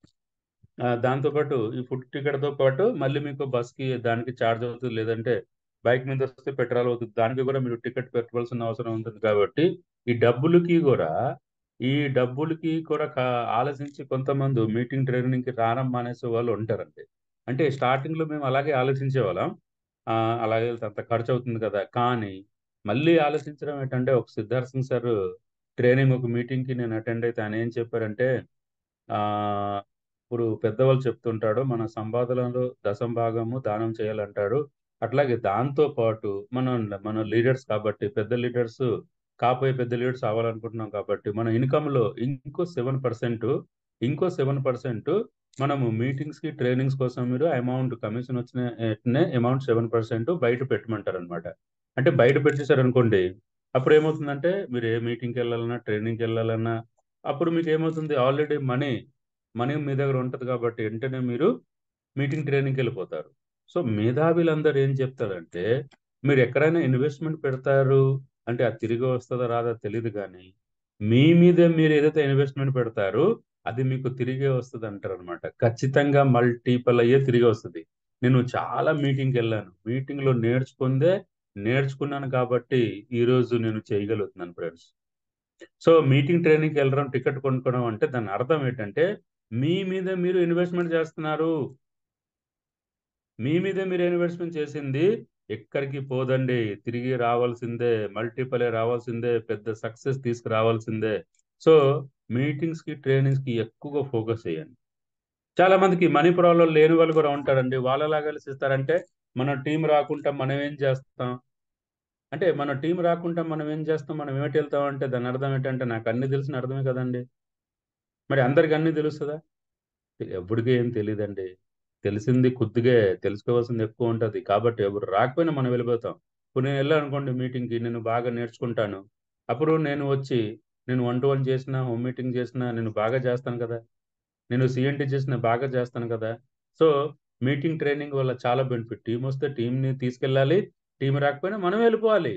దాంతోపాటు ఈ ఫుడ్ టికెట్తో పాటు మళ్ళీ మీకు బస్కి దానికి ఛార్జ్ అవుతుంది లేదంటే బైక్ మీద వస్తే పెట్రోల్ అవుతుంది దానికి కూడా మీరు టికెట్ పెట్టవలసిన అవసరం ఉంటుంది కాబట్టి ఈ డబ్బులకి కూడా ఈ డబ్బులకి కూడా ఆలోచించి కొంతమంది మీటింగ్ ట్రైనింగ్కి రానం మానేసే వాళ్ళు ఉంటారండి అంటే స్టార్టింగ్ లో మేము అలాగే ఆలోచించే వాళ్ళం అలాగే అంత ఖర్చు అవుతుంది కదా కానీ మళ్ళీ ఆలోచించడం ఏంటంటే ఒక సిద్ధార్థ్ సింగ్ సార్ ట్రైనింగ్ ఒక మీటింగ్ కి నేను అటెండ్ అయితే ఆయన ఏం చెప్పారంటే ఆ ఇప్పుడు పెద్దవాళ్ళు చెప్తుంటాడు మన సంపాదనలో దశం భాగము దానం చేయాలంటాడు అట్లాగే దాంతో పాటు మనం మన లీడర్స్ కాబట్టి పెద్ద లీడర్స్ కాపోయే పెద్ద లీడర్స్ అవ్వాలనుకుంటున్నాం కాబట్టి మన ఇన్కమ్ లో ఇంకో సెవెన్ పర్సెంట్ ఇంకో సెవెన్ పర్సెంట్ మనము మీటింగ్స్ కి ట్రైనింగ్స్ కోసం మీరు అమౌంట్ కమిషన్ వచ్చిన అమౌంట్ సెవెన్ పర్సెంట్ బయట పెట్టమంటారు అనమాట అంటే బయట పెట్టేశారు అనుకోండి అప్పుడు ఏమవుతుందంటే మీరు ఏ మీటింగ్కి వెళ్ళాలన్నా ట్రైనింగ్కి వెళ్ళాలన్నా అప్పుడు మీకు ఏమవుతుంది ఆల్రెడీ మనీ మనీ మీ దగ్గర ఉంటుంది కాబట్టి వెంటనే మీరు మీటింగ్ ట్రైనింగ్కి వెళ్ళిపోతారు సో మేధావులందరూ ఏం చెప్తారంటే మీరు ఎక్కడైనా ఇన్వెస్ట్మెంట్ పెడతారు అంటే అది తిరిగి వస్తుందా రాదా తెలియదు కానీ మీ మీదే మీరు ఏదైతే ఇన్వెస్ట్మెంట్ పెడతారో అది మీకు తిరిగే వస్తుంది అంటారు అనమాట ఖచ్చితంగా మల్టిపుల్ అయ్యే తిరిగి వస్తుంది నేను చాలా మీటింగ్కి వెళ్ళాను మీటింగ్లో నేర్చుకుందే నేర్చుకున్నాను కాబట్టి ఈరోజు నేను చేయగలుగుతున్నాను ఫ్రెండ్స్ సో మీటింగ్ ట్రైనింగ్కి వెళ్ళడం టికెట్ కొనుక్కోవడం అంటే దాని అర్థం ఏంటంటే మీ మీద మీరు ఇన్వెస్ట్మెంట్ చేస్తున్నారు మీ మీద మీరు ఇన్వెస్ట్మెంట్ చేసింది ఎక్కడికి పోదండి తిరిగి రావాల్సిందే మల్టిపుల్ రావాల్సిందే పెద్ద సక్సెస్ తీసుకురావాల్సిందే సో మీటింగ్స్ కి ట్రైనింగ్స్ కి ఎక్కువగా ఫోకస్ చేయండి చాలా మందికి మనీ ప్రాబ్లం లేని వాళ్ళు కూడా ఉంటారండి వాళ్ళలాగా ఆలోచిస్తారంటే మన టీం రాకుండా మనం ఏం చేస్తాం అంటే మన టీం రాకుండా మనం ఏం చేస్తాం మనం ఏమిటి వెళ్తాం అంటే దాని అర్థం ఏంటంటే నాకు అన్ని తెలిసిన అర్థమే కదండి మరి అందరికి అన్నీ తెలుస్తుందా ఎవరికి ఏం తెలియదండి తెలిసింది కొద్దిగా తెలుసుకోవాల్సింది ఎక్కువ ఉంటుంది కాబట్టి ఎవరు రాకపోయినా మనం వెళ్ళిపోతాం ఇప్పుడు నేను వెళ్ళాను అనుకోండి మీటింగ్కి నేను బాగా నేర్చుకుంటాను అప్పుడు నేను వచ్చి నేను వన్ టు వన్ చేసిన హోమ్ మీటింగ్ చేసిన నేను బాగా చేస్తాను కదా నేను సిఎన్టీ చేసిన బాగా చేస్తాను కదా సో మీటింగ్ ట్రైనింగ్ వల్ల చాలా బెనిఫిట్ టీం వస్తే టీంని తీసుకెళ్ళాలి టీం రాకపోయినా మనం వెళ్ళిపోవాలి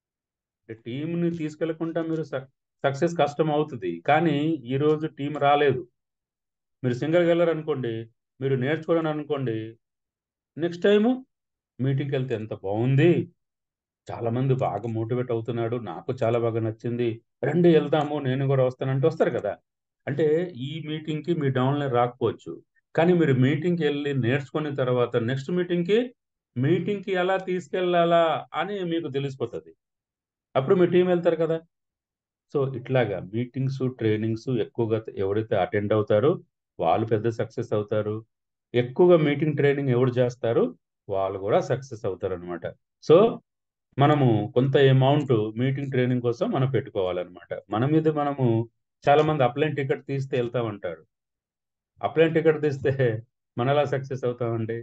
టీంని తీసుకెళ్లకుండా మీరు సక్సెస్ కష్టం అవుతుంది కానీ ఈరోజు టీం రాలేదు మీరు సింగిల్గా వెళ్ళారు అనుకోండి మీరు నేర్చుకోవడం అనుకోండి నెక్స్ట్ టైము మీటింగ్కి వెళ్తే ఎంత బాగుంది చాలా మంది బాగా మోటివేట్ అవుతున్నాడు నాకు చాలా బాగా నచ్చింది రండి వెళ్దాము నేను కూడా వస్తానంటే వస్తారు కదా అంటే ఈ మీటింగ్కి మీ డౌన్లైన్ రాకపోవచ్చు కానీ మీరు మీటింగ్కి వెళ్ళి నేర్చుకున్న తర్వాత నెక్స్ట్ మీటింగ్కి మీటింగ్కి ఎలా తీసుకెళ్ళాలా అని మీకు తెలిసిపోతుంది అప్పుడు మీ టీం వెళ్తారు కదా సో ఇట్లాగా మీటింగ్స్ ట్రైనింగ్స్ ఎక్కువగా ఎవరైతే అటెండ్ అవుతారో వాళ్ళు పెద్ద సక్సెస్ అవుతారు ఎక్కువగా మీటింగ్ ట్రైనింగ్ ఎవరు చేస్తారు వాళ్ళు కూడా సక్సెస్ అవుతారు అనమాట సో మనము కొంత అమౌంట్ మీటింగ్ ట్రైనింగ్ కోసం మనం పెట్టుకోవాలన్నమాట మన మీద మనము చాలా మంది అప్లైన్ టికెట్ తీస్తే వెళ్తామంటారు అప్లైన్ టికెట్ తీస్తే మన ఎలా సక్సెస్ అవుతామండి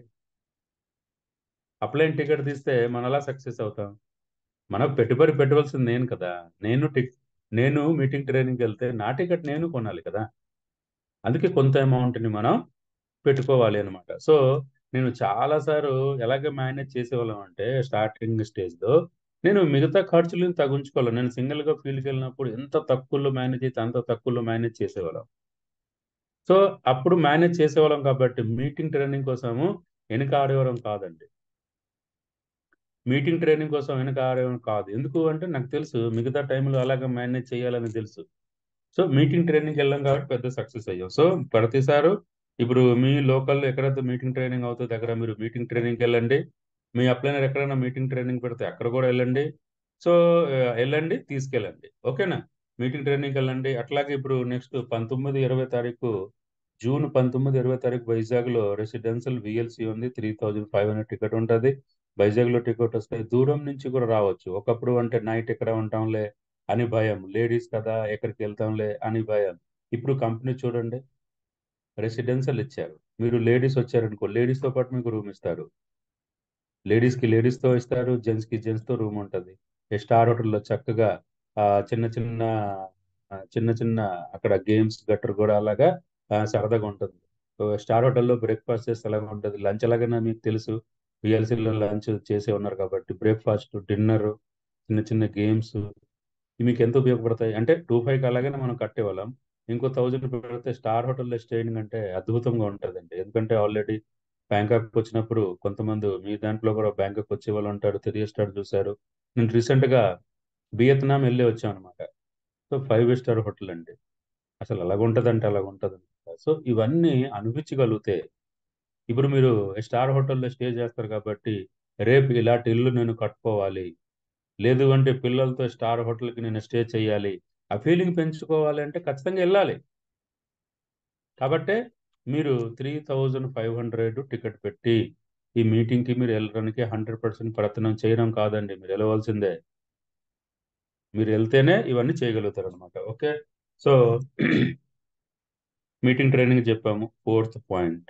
అప్లైన్ టికెట్ తీస్తే మన ఎలా సక్సెస్ అవుతాం మనకు పెట్టుబడి పెట్టవలసింది నేను కదా నేను టిక్ నేను మీటింగ్ ట్రైనింగ్కి వెళ్తే నా టికెట్ నేను కొనాలి కదా అందుకే కొంత అమౌంట్ని మనం పెట్టుకోవాలి అనమాట సో నేను చాలాసార్లు ఎలాగ మేనేజ్ చేసేవాళ్ళం అంటే స్టార్టింగ్ స్టేజ్లో నేను మిగతా ఖర్చులను తగ్గించుకోవాలి నేను సింగిల్గా ఫీల్డ్కి వెళ్ళినప్పుడు ఎంత తక్కువలో మేనేజ్ అయితే అంత తక్కువలో మేనేజ్ చేసేవాళ్ళం సో అప్పుడు మేనేజ్ చేసేవాళ్ళం కాబట్టి మీటింగ్ ట్రైనింగ్ కోసము వెనుక ఆడేవాళ్ళం కాదండి మీటింగ్ ట్రైనింగ్ కోసం వెనక ఆడేవాళ్ళం కాదు ఎందుకు అంటే నాకు తెలుసు మిగతా టైంలో అలాగే మేనేజ్ చేయాలని తెలుసు సో మీటింగ్ ట్రైనింగ్కి వెళ్ళాం కాబట్టి పెద్ద సక్సెస్ అయ్యాం సో ప్రతిసారి ఇప్పుడు మీ లోకల్లో ఎక్కడైతే మీటింగ్ ట్రైనింగ్ అవుతుంది అక్కడ మీరు మీటింగ్ ట్రైనింగ్కి వెళ్ళండి మీ అప్లైనర్ ఎక్కడైనా మీటింగ్ ట్రైనింగ్ పెడితే అక్కడ కూడా వెళ్ళండి సో వెళ్ళండి తీసుకెళ్ళండి ఓకేనా మీటింగ్ ట్రైనింగ్కి వెళ్ళండి అట్లాగే ఇప్పుడు నెక్స్ట్ పంతొమ్మిది ఇరవై తారీఖు జూన్ పంతొమ్మిది ఇరవై తారీఖు వైజాగ్లో రెసిడెన్షియల్ విఎల్సి ఉంది three thousand five hundred ticket ఉంటుంది వైజాగ్లో టికెట్ వస్తాయి దూరం నుంచి కూడా రావచ్చు ఒకప్పుడు అంటే నైట్ ఎక్కడ ఉంటాంలే అని భయం లేడీస్ కదా ఎక్కడికి వెళ్తాంలే అని భయం ఇప్పుడు కంపెనీ చూడండి రెసిడెన్షియల్ ఇచ్చారు మీరు లేడీస్ వచ్చారనుకో లేడీస్తో పాటు మీకు రూమ్ ఇస్తారు లేడీస్కి లేడీస్తో ఇస్తారు జెంట్స్కి జెంట్స్తో రూమ్ ఉంటుంది స్టార్ హోటల్లో చక్కగా చిన్న చిన్న చిన్న చిన్న అక్కడ గేమ్స్ గట్టర్ కూడా అలాగా సరదాగా ఉంటుంది స్టార్ హోటల్లో బ్రేక్ఫాస్ట్ చేస్తే అలాగే ఉంటుంది లంచ్ అలాగైనా మీకు తెలుసు విఎల్సీలో లంచ్ చేసే ఉన్నారు కాబట్టి బ్రేక్ఫాస్ట్ డిన్నర్ చిన్న చిన్న గేమ్స్ మీకు ఎంత ఉపయోగపడతాయి అంటే టూ ఫైవ్కి అలాగనే మనం కట్టేవాళ్ళం ఇంకో థౌజండ్ పెడితే స్టార్ హోటల్లో స్టేయింగ్ అంటే అద్భుతంగా ఉంటుందండి ఎందుకంటే ఆల్రెడీ బ్యాంకాక్ వచ్చినప్పుడు కొంతమంది మీ దాంట్లో కూడా బ్యాంకాక్ వచ్చే వాళ్ళు ఉంటారు తిరిగి స్టార్ చూశారు నేను రీసెంట్గా వియత్నాం వెళ్ళి వచ్చాను అనమాట సో ఫైవ్ స్టార్ హోటల్ అండి అసలు అలాగ ఉంటుందంటే అలాగ ఉంటుంది సో ఇవన్నీ అనిపించగలిగితే ఇప్పుడు మీరు స్టార్ హోటల్లో స్టే చేస్తారు కాబట్టి రేపు ఇలాంటి ఇల్లు నేను కట్టుకోవాలి లేదు అంటే పిల్లలతో స్టార్ హోటల్కి నేను స్టే చేయాలి ఆ ఫీలింగ్ పెంచుకోవాలి అంటే ఖచ్చితంగా వెళ్ళాలి కాబట్టే మీరు three thousand five hundred ticket పెట్టి ఈ మీటింగ్కి మీరు వెళ్ళడానికి హండ్రెడ్ పర్సెంట్ ప్రయత్నం చేయడం కాదండి మీరు వెళ్ళవలసిందే మీరు వెళ్తేనే ఇవన్నీ చేయగలుగుతారు అనమాట ఓకే సో మీటింగ్ ట్రైనింగ్ చెప్పాము ఫోర్త్ పాయింట్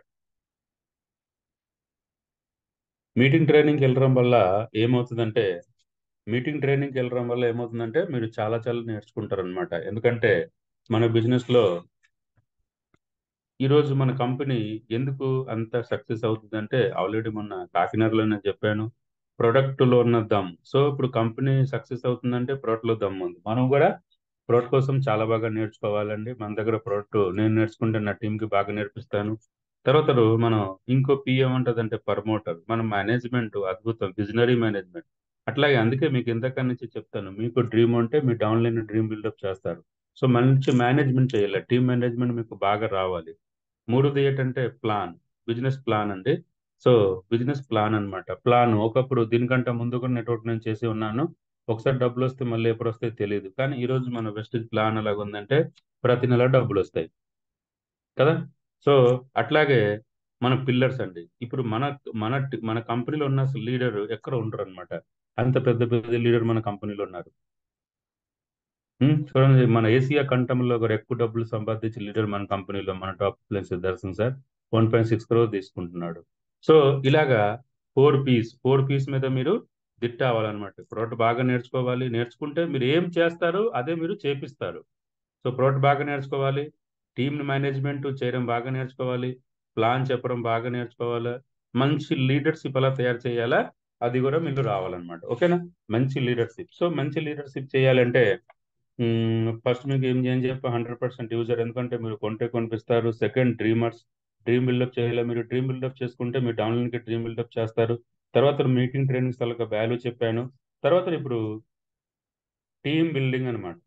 మీటింగ్ ట్రైనింగ్కి వెళ్ళడం వల్ల ఏమవుతుందంటే మీటింగ్ ట్రైనింగ్కి వెళ్ళడం వల్ల ఏమవుతుందంటే మీరు చాలా చాలా నేర్చుకుంటారు అనమాట ఎందుకంటే మన బిజినెస్లో ఈరోజు మన కంపెనీ ఎందుకు అంత సక్సెస్ అవుతుందంటే ఆల్రెడీ మొన్న కాకినాడలో నేను చెప్పాను ప్రొడక్ట్లో ఉన్న దమ్ సో ఇప్పుడు కంపెనీ సక్సెస్ అవుతుందంటే ప్రోడక్ట్లో దమ్ ఉంది మనం కూడా ప్రోడక్ట్ కోసం చాలా బాగా నేర్చుకోవాలండి మన దగ్గర ప్రోడక్ట్ నేను నేర్చుకుంటే నా టీంకి బాగా నేర్పిస్తాను తర్వాత మనం ఇంకో పిఎం ఉంటుందంటే ప్రమోటర్ మన మేనేజ్మెంట్ అద్భుతం విజనరీ మేనేజ్మెంట్ అట్లాగే అందుకే మీకు ఇంతకన్నా నుంచి చెప్తాను మీకు డ్రీమ్ ఉంటే మీ డౌన్లైన్ డ్రీమ్ బిల్డప్ చేస్తారు సో మంచి మేనేజ్మెంట్ చేయాలి టీమ్ మేనేజ్మెంట్ మీకు బాగా రావాలి మూడోది ఏంటంటే ప్లాన్ బిజినెస్ ప్లాన్ అండి సో బిజినెస్ ప్లాన్ అనమాట ప్లాన్ ఒకప్పుడు దీనికంటే ముందు కూడా నెట్వర్క్ నేను చేసి ఉన్నాను ఒకసారి డబ్బులు వస్తే మళ్ళీ ఎప్పుడు వస్తాయి తెలియదు కానీ ఈ రోజు మన వెస్టేజ్ ప్లాన్ ఎలాగ ఉందంటే ప్రతి నెల డబ్బులు వస్తాయి కదా సో అట్లాగే మన పిల్లర్స్ అండి ఇప్పుడు మన మన మన కంపెనీలో ఉన్న లీడర్ ఎక్కడ ఉండరు అనమాట అంత పెద్ద పెద్ద లీడర్ మన కంపెనీలో ఉన్నారు ఉమ్, చూడండి మన ఏసియా ఖండంలో ఒక ఎక్కువ డబ్బులు సంపాదించి లీడర్ మన కంపెనీలో మన top place Darshan sir one point six crore తీసుకుంటున్నాడు సో ఇలాగా ఫోర్ పీస్ ఫోర్ పీస్ మీద మీరు దిట్ట అవ్వాలన్నమాట ప్రోడక్ట్ బాగా నేర్చుకోవాలి నేర్చుకుంటే మీరు ఏం చేస్తారు అదే మీరు చేపిస్తారు సో ప్రోడక్ట్ బాగా నేర్చుకోవాలి టీమ్ మేనేజ్మెంట్ చేయడం బాగా నేర్చుకోవాలి ప్లాన్ చెప్పడం బాగా నేర్చుకోవాలి మంచి లీడర్షిప్ ఎలా తయారు చేయాలా అది కూడా మీకు రావాలన్నమాట ఓకేనా మంచి లీడర్షిప్ సో మంచి లీడర్షిప్ చేయాలంటే ఫస్ట్ మీకు ఏం ఏం చెప్పి హండ్రెడ్ పర్సెంట్ యూజర్ ఎందుకంటే మీరు కొంటే కొనిపిస్తారు సెకండ్ డ్రీమర్స్ డ్రీమ్ బిల్డప్ చేయాలి మీరు డ్రీమ్ బిల్డప్ చేసుకుంటే మీరు డౌన్లైన్కి డ్రీమ్ బిల్డప్ చేస్తారు తర్వాత మీటింగ్ ట్రైనింగ్స్ తాలూకా వాల్యూ చెప్పాను తర్వాత ఇప్పుడు టీమ్ బిల్డింగ్ అనమాట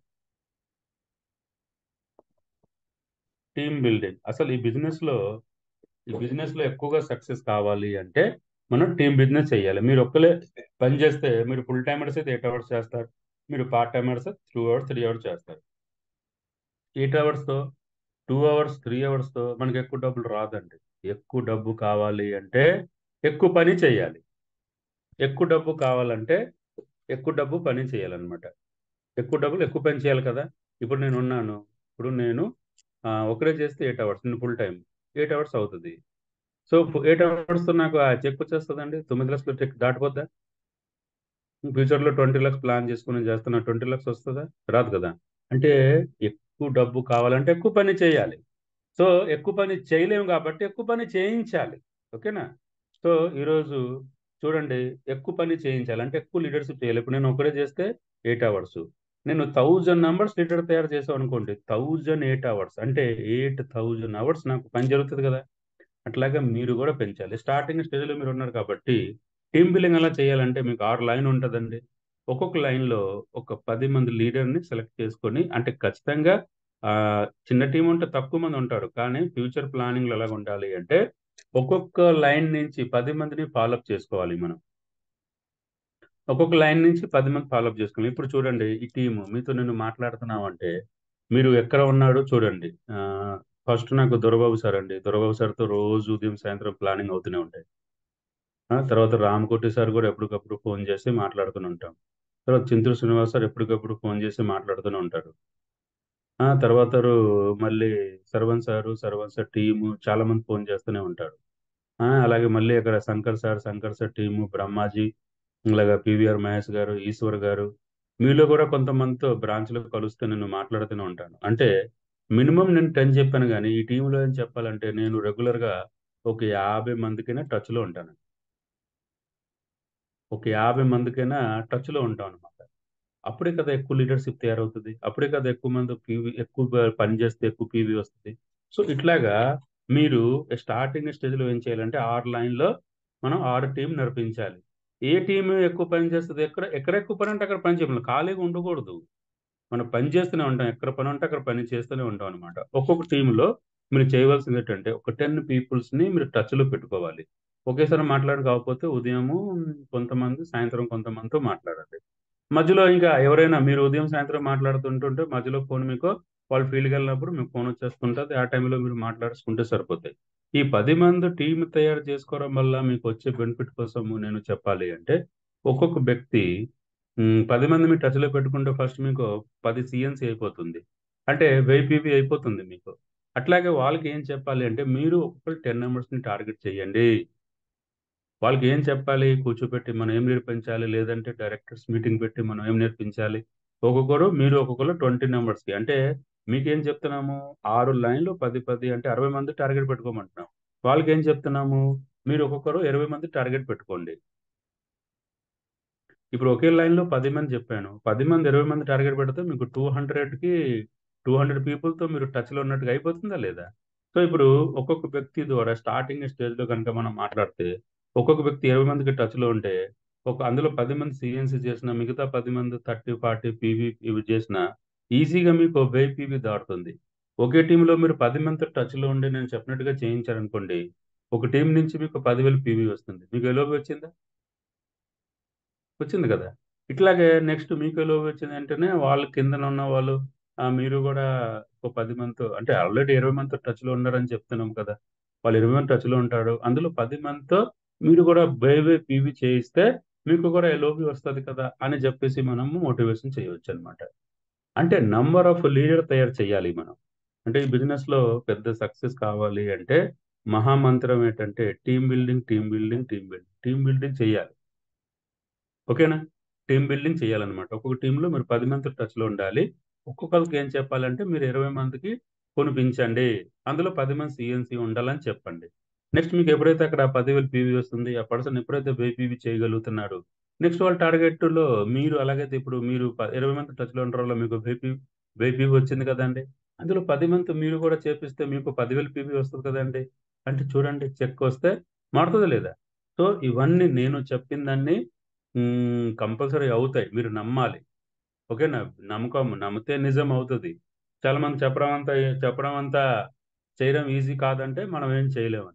టీమ్ బిల్డింగ్ అసలు ఈ బిజినెస్ లో ఈ బిజినెస్ లో ఎక్కువగా సక్సెస్ కావాలి అంటే మనం టీమ్ బిజినెస్ చేయాలి మీరు ఒక్కలే పని చేస్తే మీరు ఫుల్ టైమర్స్ అయితే ఎయిట్ అవర్స్ చేస్తారు మీరు part timers two hours three hours చేస్తారు ఎయిట్ అవర్స్తో టూ అవర్స్ త్రీ అవర్స్తో మనకి ఎక్కువ డబ్బులు రాదండి ఎక్కువ డబ్బు కావాలి అంటే ఎక్కువ పని చేయాలి ఎక్కువ డబ్బు కావాలంటే ఎక్కువ డబ్బు పని చేయాలన్నమాట ఎక్కువ డబ్బులు ఎక్కువ పని చేయాలి కదా ఇప్పుడు నేను ఉన్నాను ఇప్పుడు నేను ఆ, ఒకరే చేస్తే ఎయిట్ అవర్స్ నేను ఫుల్ టైం ఎయిట్ అవర్స్ అవుతుంది సో ఎయిట్ అవర్స్తో నాకు ఆ చెక్ వచ్చేస్తుందండి తొమ్మిది లక్షలు చెక్ దాటిపోద్దా ఫ్యూచర్లో ట్వంటీ లక్షస్ ప్లాన్ చేసుకుని చేస్తున్నా ట్వంటీ లక్షస్ వస్తుందా రాదు కదా అంటే ఎక్కువ డబ్బు కావాలంటే ఎక్కువ పని చేయాలి సో ఎక్కువ పని చేయలేము కాబట్టి ఎక్కువ పని చేయించాలి ఓకేనా సో ఈరోజు చూడండి ఎక్కువ పని చేయించాలి అంటే ఎక్కువ లీడర్షిప్ చేయాలి ఇప్పుడు నేను ఒకరే చేస్తే ఎయిట్ అవర్స్ నేను థౌజండ్ నంబర్స్ లీడర్ తయారు చేసాం అనుకోండి థౌజండ్ ఎయిట్ అవర్స్ అంటే ఎయిట్ థౌజండ్ అవర్స్ నాకు పని జరుగుతుంది కదా అట్లాగే మీరు కూడా పెంచాలి స్టార్టింగ్ స్టేజ్లో మీరు ఉన్నారు కాబట్టి టీమ్ బిల్డింగ్ ఎలా చేయాలంటే మీకు ఆరు లైన్ ఉంటుందండి ఒక్కొక్క లైన్లో ఒక పది మంది లీడర్ని సెలెక్ట్ చేసుకొని అంటే ఖచ్చితంగా ఆ, చిన్న టీం ఉంటే తక్కువ మంది ఉంటారు కానీ ఫ్యూచర్ ప్లానింగ్లో ఎలాగ ఉండాలి అంటే ఒక్కొక్క లైన్ నుంచి పది మందిని ఫాలోఅప్ చేసుకోవాలి మనం ఒక్కొక్క లైన్ నుంచి పది మంది ఫాలోఅప్ చేసుకోవాలి ఇప్పుడు చూడండి ఈ టీము మీతో నేను మాట్లాడుతున్నామంటే మీరు ఎక్కడ ఉన్నాడో చూడండి ఫస్ట్ నాకు దొరబాబు సార్ అండి దొరబాబు సార్తో రోజు ఉదయం సాయంత్రం ప్లానింగ్ అవుతూనే ఉంటాయి ఆ, తర్వాత రామకోటి సార్ కూడా ఎప్పటికప్పుడు ఫోన్ చేసి మాట్లాడుతూనే ఉంటాం తర్వాత చింతూరు శ్రీనివాస్ సార్ ఎప్పటికప్పుడు ఫోన్ చేసి మాట్లాడుతూనే ఉంటారు ఆ తర్వాత రో- మళ్ళీ Sarvan sir Sarvan sir team చాలా మంది ఫోన్ చేస్తూనే ఉంటారు ఆ, అలాగే మళ్ళీ అక్కడ Shankar sir Shankar sir team Brahmaji ఇలాగా పివిఆర్ మహేష్ గారు ఈశ్వర్ గారు మీలో కూడా కొంతమందితో బ్రాంచ్లో కలుస్తూ నేను మాట్లాడుతూనే ఉంటాను అంటే మినిమం నేను టెన్ చెప్పాను కానీ ఈ టీంలో ఏం చెప్పాలంటే నేను రెగ్యులర్గా ఒక యాభై మందికైనా టచ్లో ఉంటాను ఒక యాభై మందికైనా టచ్లో ఉంటాం అనమాట అప్పుడే కదా ఎక్కువ లీడర్షిప్ తయారవుతుంది అప్పుడే కదా ఎక్కువ మంది పీవీ ఎక్కువ పని చేస్తే ఎక్కువ పీవీ వస్తుంది సో ఇట్లాగా మీరు స్టార్టింగ్ స్టేజ్లో ఏం చేయాలంటే ఆరు లైన్లో మనం ఆరు టీం నడిపించాలి ఏ టీం ఎక్కువ పని చేస్తుంది ఎక్కడ ఎక్కడ ఎక్కువ పని అంటే అక్కడ పని చేయాలి ఖాళీగా ఉండకూడదు మనం పని చేస్తూనే ఉంటాం ఎక్కడ పని ఉంటే అక్కడ పని చేస్తూనే ఉంటాం అనమాట ఒక్కొక్క టీంలో మీరు చేయవలసింది ఏంటంటే ఒక టెన్ పీపుల్స్ని మీరు టచ్లో పెట్టుకోవాలి ఒకేసారి మాట్లాడి కాకపోతే ఉదయము కొంతమంది సాయంత్రం కొంతమందితో మాట్లాడాలి మధ్యలో ఇంకా ఎవరైనా మీరు ఉదయం సాయంత్రం మాట్లాడుతుంటుంటే మధ్యలో ఫోన్ మీకు వాళ్ళు ఫీల్డ్కి వెళ్ళినప్పుడు మీకు ఫోన్ వచ్చేస్తుంటుంది ఆ టైంలో మీరు మాట్లాడుకుంటే సరిపోతాయి ఈ పది మంది టీం తయారు చేసుకోవడం వల్ల మీకు వచ్చే బెనిఫిట్ కోసము నేను చెప్పాలి అంటే ఒక్కొక్క వ్యక్తి ఉమ్, పది మంది మీ టచ్లో పెట్టుకుంటే ఫస్ట్ మీకు పది సిఎన్సి అయిపోతుంది అంటే వైపీపీ అయిపోతుంది మీకు అట్లాగే వాళ్ళకి ఏం చెప్పాలి అంటే మీరు ఒక్కొక్కరు టెన్ మెంబర్స్ని టార్గెట్ చేయండి వాళ్ళకి ఏం చెప్పాలి కూర్చోబెట్టి మనం ఏం నేర్పించాలి లేదంటే డైరెక్టర్స్ మీటింగ్ పెట్టి మనం ఏం నేర్పించాలి ఒక్కొక్కరు మీరు ఒక్కొక్కరు ట్వంటీ మెంబర్స్కి అంటే మీకేం చెప్తున్నాము ఆరు లైన్లు పది పది అంటే అరవై మంది టార్గెట్ పెట్టుకోమంటున్నాం వాళ్ళకి ఏం చెప్తున్నాము మీరు ఒక్కొక్కరు ఇరవై మంది టార్గెట్ పెట్టుకోండి ఇప్పుడు ఒకే లైన్లో పది మంది చెప్పాను పది మంది ఇరవై మంది టార్గెట్ పెడితే మీకు టూ హండ్రెడ్కి టూ హండ్రెడ్ పీపుల్తో మీరు టచ్లో ఉన్నట్టుగా అయిపోతుందా లేదా సో ఇప్పుడు ఒక్కొక్క వ్యక్తి ద్వారా స్టార్టింగ్ స్టేజ్లో కనుక మనం మాట్లాడితే ఒక్కొక్క వ్యక్తి ఇరవై మందికి టచ్లో ఉంటే ఒక అందులో పది మంది సిఎన్సీ చేసిన మిగతా పది మంది థర్టీ ఫార్టీ పీవీ ఇవి చేసిన ఈజీగా మీకు వెయ్యి పీవీ దాటుతుంది ఒకే టీంలో మీరు పది మంది టచ్లో ఉండి నేను చెప్పినట్టుగా చేయించారనుకోండి ఒక టీం నుంచి మీకు పదివేలు పీవీ వస్తుంది మీకు ఎలోబి వచ్చిందా వచ్చింది కదా ఇట్లాగే నెక్స్ట్ మీకు ఎలోబి వచ్చింది అంటేనే వాళ్ళ కిందన ఉన్న వాళ్ళు ఆ, మీరు కూడా ఒక పది మందితో అంటే ఆల్రెడీ ఇరవై మందితో టచ్లో ఉన్నారని చెప్తున్నాం కదా వాళ్ళు ఇరవై మంది టచ్లో ఉంటారు అందులో పది మందితో మీరు కూడా బేవే పీవీ చేయిస్తే మీకు కూడా ఎలోబి వస్తుంది కదా అని చెప్పేసి మనము మోటివేషన్ చేయవచ్చు అనమాట అంటే నంబర్ ఆఫ్ లీడర్ తయారు చేయాలి మనం అంటే ఈ బిజినెస్ లో పెద్ద సక్సెస్ కావాలి అంటే మహామంత్రం ఏంటంటే team building team building team building team building చేయాలి ఓకేనా టీమ్ బిల్డింగ్ చేయాలన్నమాట ఒక్కొక్క టీంలో మీరు పది మంది టచ్లో ఉండాలి ఒక్కొక్కరికి ఏం చెప్పాలంటే మీరు ఇరవై మందికి కొనిపించండి అందులో పది మంది సిఎన్సి ఉండాలని చెప్పండి నెక్స్ట్ మీకు ఎప్పుడైతే అక్కడ పదివేలు పీవీ వస్తుంది ఆ పర్సన్ ఎప్పుడైతే బైపీవీ చేయగలుగుతున్నాడు నెక్స్ట్ వాళ్ళ టార్గెట్లో మీరు అలాగైతే ఇప్పుడు మీరు ప- ఇరవై మంది టచ్లో ఉండడంలో మీకు బైపీ బైపీవీ వచ్చింది కదండి అందులో పది మంది మీరు కూడా చేపిస్తే మీకు పదివేలు పీవీ వస్తుంది కదండి అంటే చూడండి చెక్ వస్తే మారుతుందా లేదా సో ఇవన్నీ నేను చెప్పిందాన్ని కంపల్సరీ అవుతాయి మీరు నమ్మాలి ఓకేనా నమ్మకం నమ్మితే నిజం అవుతుంది చాలా మంది చెప్పడం అంతా చెప్పడం అంతా చేయడం ఈజీ కాదంటే మనం ఏం చేయలేము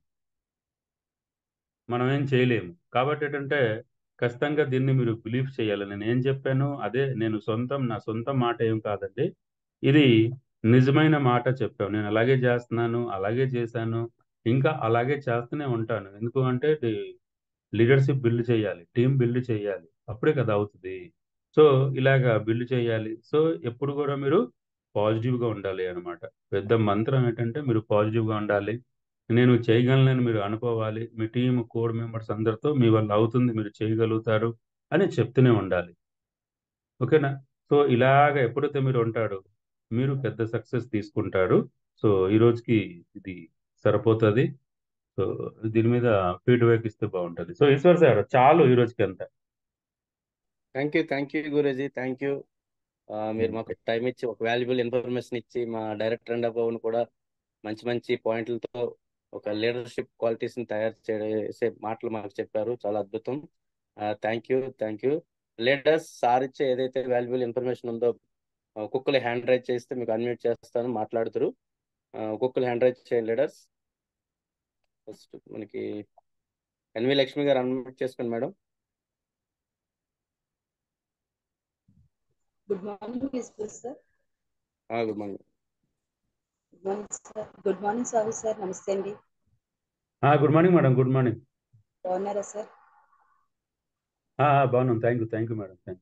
మనం ఏం చేయలేము కాబట్టి ఏంటంటే ఖచ్చితంగా దీన్ని మీరు బిలీవ్ చేయాలి నేను ఏం చెప్పాను అదే నేను సొంతం నా సొంత మాట ఏం కాదండి ఇది నిజమైన మాట చెప్పాను నేను అలాగే చేస్తున్నాను అలాగే చేశాను ఇంకా అలాగే చేస్తూనే ఉంటాను ఎందుకు అంటే లీడర్షిప్ బిల్డ్ చేయాలి టీం బిల్డ్ చేయాలి అప్పుడే కదా అవుతుంది సో ఇలాగా బిల్డ్ చేయాలి సో ఎప్పుడు కూడా మీరు పాజిటివ్గా ఉండాలి అనమాట పెద్ద మంత్రం ఏంటంటే మీరు పాజిటివ్గా ఉండాలి నేను చేయగలనని మీరు అనుకోవాలి మీ టీం కోడ్ మెంబర్స్ అందరితో మీ వల్ల అవుతుంది మీరు చేయగలుగుతారు అని చెప్తూనే ఉండాలి ఓకేనా సో ఇలాగ ఎప్పుడైతే మీరు ఉంటారో మీరు పెద్ద సక్సెస్ తీసుకుంటారు సో ఈ రోజుకి ఇది సరిపోతుంది సో దీని మీద ఫీడ్బ్యాక్ ఇస్తే బాగుంటుంది సో ఈశ్వర్ సార్ చాలు ఈ రోజుకి అంత thank you thank you Guruji thank you మీరు మాకు టైం ఇచ్చి ఒక వాల్యుబుల్ ఇన్ఫర్మేషన్ ఇచ్చి మా డైరెక్టర్ అండ్ అబౌన్ కూడా మంచి మంచి పాయింట్లతో ఒక లీడర్షిప్ క్వాలిటీస్ని తయారు చేసే మాటలు మాకు చెప్పారు చాలా అద్భుతం thank you thank you leaders sir ఇచ్చే ఏదైతే వాల్యుబుల్ ఇన్ఫర్మేషన్ ఉందో ఒక్కొక్కరు హ్యాండ్ రైజ్ చేస్తే మీకు అన్మ్యూట్ చేస్తాను మాట్లాడుతురు ఒక్కొక్కరు హ్యాండ్ రైజ్ చేయండి లీడర్స్ ఫస్ట్ మనకి ఎన్వి లక్ష్మి గారు అన్మ్యూట్ చేసుకోండి madam good morning principal sir good morning good morning sir good morning sorry sir నమస్తే అండి good morning madam good morning బాగున్నారా సార్ బాగున్నాం thank you thank you madam thank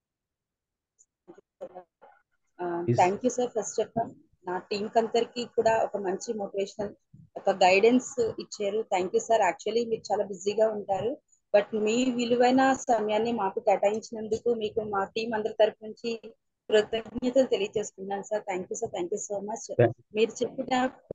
you thank you sir first of all నా టీం అందరికి కూడా ఒక మంచి మోటివేషనల్ ఒక గైడెన్స్ ఇచ్చారు థ్యాంక్ యూ సార్ యాక్చువల్లీ మీరు చాలా బిజీగా ఉంటారు బట్ మీ విలువైన సమయాన్ని మాకు కేటాయించినందుకు మీకు మా టీం అందరి తరపు నుంచి కృతజ్ఞతలు తెలియజేస్తున్నాను sir thank you sir thank you so much మీరు చెప్పిన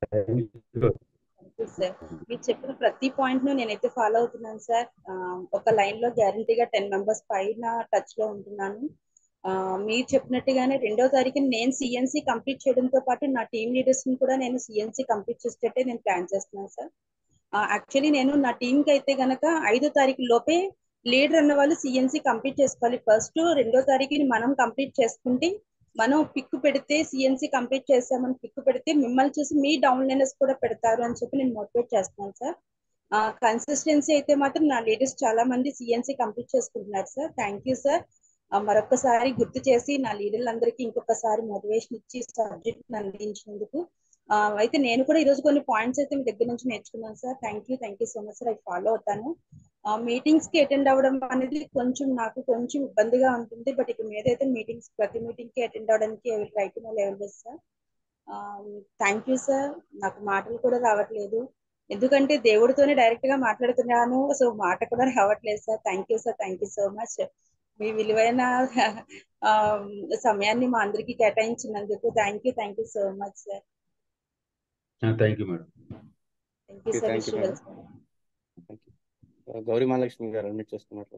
సార్ మీరు చెప్పిన ప్రతి పాయింట్ ను నేనైతే ఫాలో అవుతున్నాను సార్ ఒక లైన్ లో గ్యారంటీగా టెన్ మెంబర్స్ పైన టచ్ లో ఉంటున్నాను మీరు చెప్పినట్టుగానే రెండో తారీఖు నేను సిఎన్సి కంప్లీట్ చేయడంతో పాటు నా టీమ్ లీడర్స్ ని కూడా నేను సిఎన్సి కంప్లీట్ చేసేటట్టే నేను ప్లాన్ చేస్తున్నాను సార్ యాక్చువల్లీ నేను నా టీమ్ కి అయితే గనక ఐదో తారీఖు లోపే లీడర్ అన్న వాళ్ళు సిఎన్సి కంప్లీట్ చేసుకోవాలి ఫస్ట్ రెండో తారీఖుని మనం కంప్లీట్ చేసుకుంటే మనం పిక్ పెడితే సిఎన్సి కంప్లీట్ చేసామని పిక్ పెడితే మిమ్మల్ని చూసి మీ డౌన్ లైనర్స్ కూడా పెడతారు అని చెప్పి నేను మోటివేట్ చేస్తున్నాను సార్ కన్సిస్టెన్సీ అయితే మాత్రం నా లీడర్స్ చాలా మంది సిఎన్సి కంప్లీట్ చేసుకుంటున్నారు సార్ థ్యాంక్ యూ సార్ మరొకసారి గుర్తు చేసి నా లీడర్లందరికీ ఇంకొకసారి మోటివేషన్ ఇచ్చి సబ్జెక్ట్ అందించినందుకు అయితే నేను కూడా ఈరోజు కొన్ని పాయింట్స్ అయితే మీ దగ్గర నుంచి నేర్చుకున్నాను sir thank you thank you so much sir అవి ఫాలో అవుతాను మీటింగ్స్ కి అటెండ్ అవ్వడం అనేది కొంచెం నాకు కొంచెం ఇబ్బందిగా ఉంటుంది బట్ ఇక మీద అయితే మీటింగ్స్ ప్రతి మీటింగ్ కి అటెండ్ అవ్వడానికి right my level best sir thank you sir నాకు మాటలు కూడా రావట్లేదు ఎందుకంటే దేవుడితోనే డైరెక్ట్ గా మాట్లాడుతున్నాను సో మాట కూడా రావట్లేదు sir thank you sir thank you so much మీ విలువైన సమయాన్ని మా అందరికి కేటాయించినందుకు thank you thank you so much sir thank you madam thank you sir విషువల్ గౌరీ మహాలక్ష్మి గారు అన్ని చేస్తున్నట్లు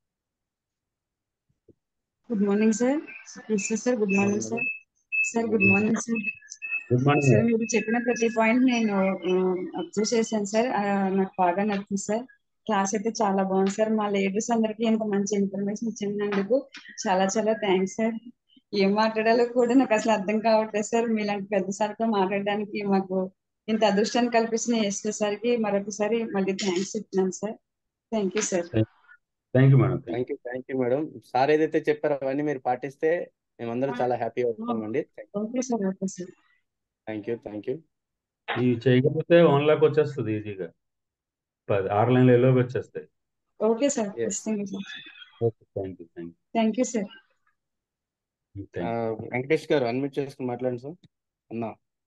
good morning sir sir good morning sir sir good morning sir good morning sir మీరు చెప్పిన ప్రతి పాయింట్ నేను అబ్జర్వ్ చేశాను సార్ నాకు బాగా నచ్చింది సార్ క్లాస్ అయితే చాలా బాగుంది సార్ మా లేడీస్ అందరికి ఇంత మంచి ఇన్ఫర్మేషన్ ఇచ్చినందుకు చాలా చాలా థ్యాంక్స్ సార్ ఏం మాట్లాడాలో కూడా నాకు అసలు అర్థం కావట్లేదు సార్ మీలాంటి పెద్ద సార్తో మాట్లాడడానికి మాకు ఇంత అదృష్టాన్ని కల్పించిన ఎస్కే సార్కి మరొకసారి మళ్ళీ థ్యాంక్స్ చెప్తున్నాను sir thank you sir thank you madam thank you thank you madam sir ఏదైతే చెప్పారో అవన్నీ మీరు పాటిస్తే మేమందరం చాలా హ్యాపీ అవుతామండి okay sir okay sir thank you thank you ఇవి చేయకపోతే వన్ లాక్ వచ్చేస్తుంది ఈజీగా పది ఆరు లైన్లు ఎలోకి వచ్చేస్తాయి ఓకే సార్ Yes. ఖచ్చితంగా sir okay thank you thank you thank you sir thank ఆ, వెంకటేష్ గారు అన్మ్యూట్ చేసుకుని మాట్లాడండి సార్ అన్నా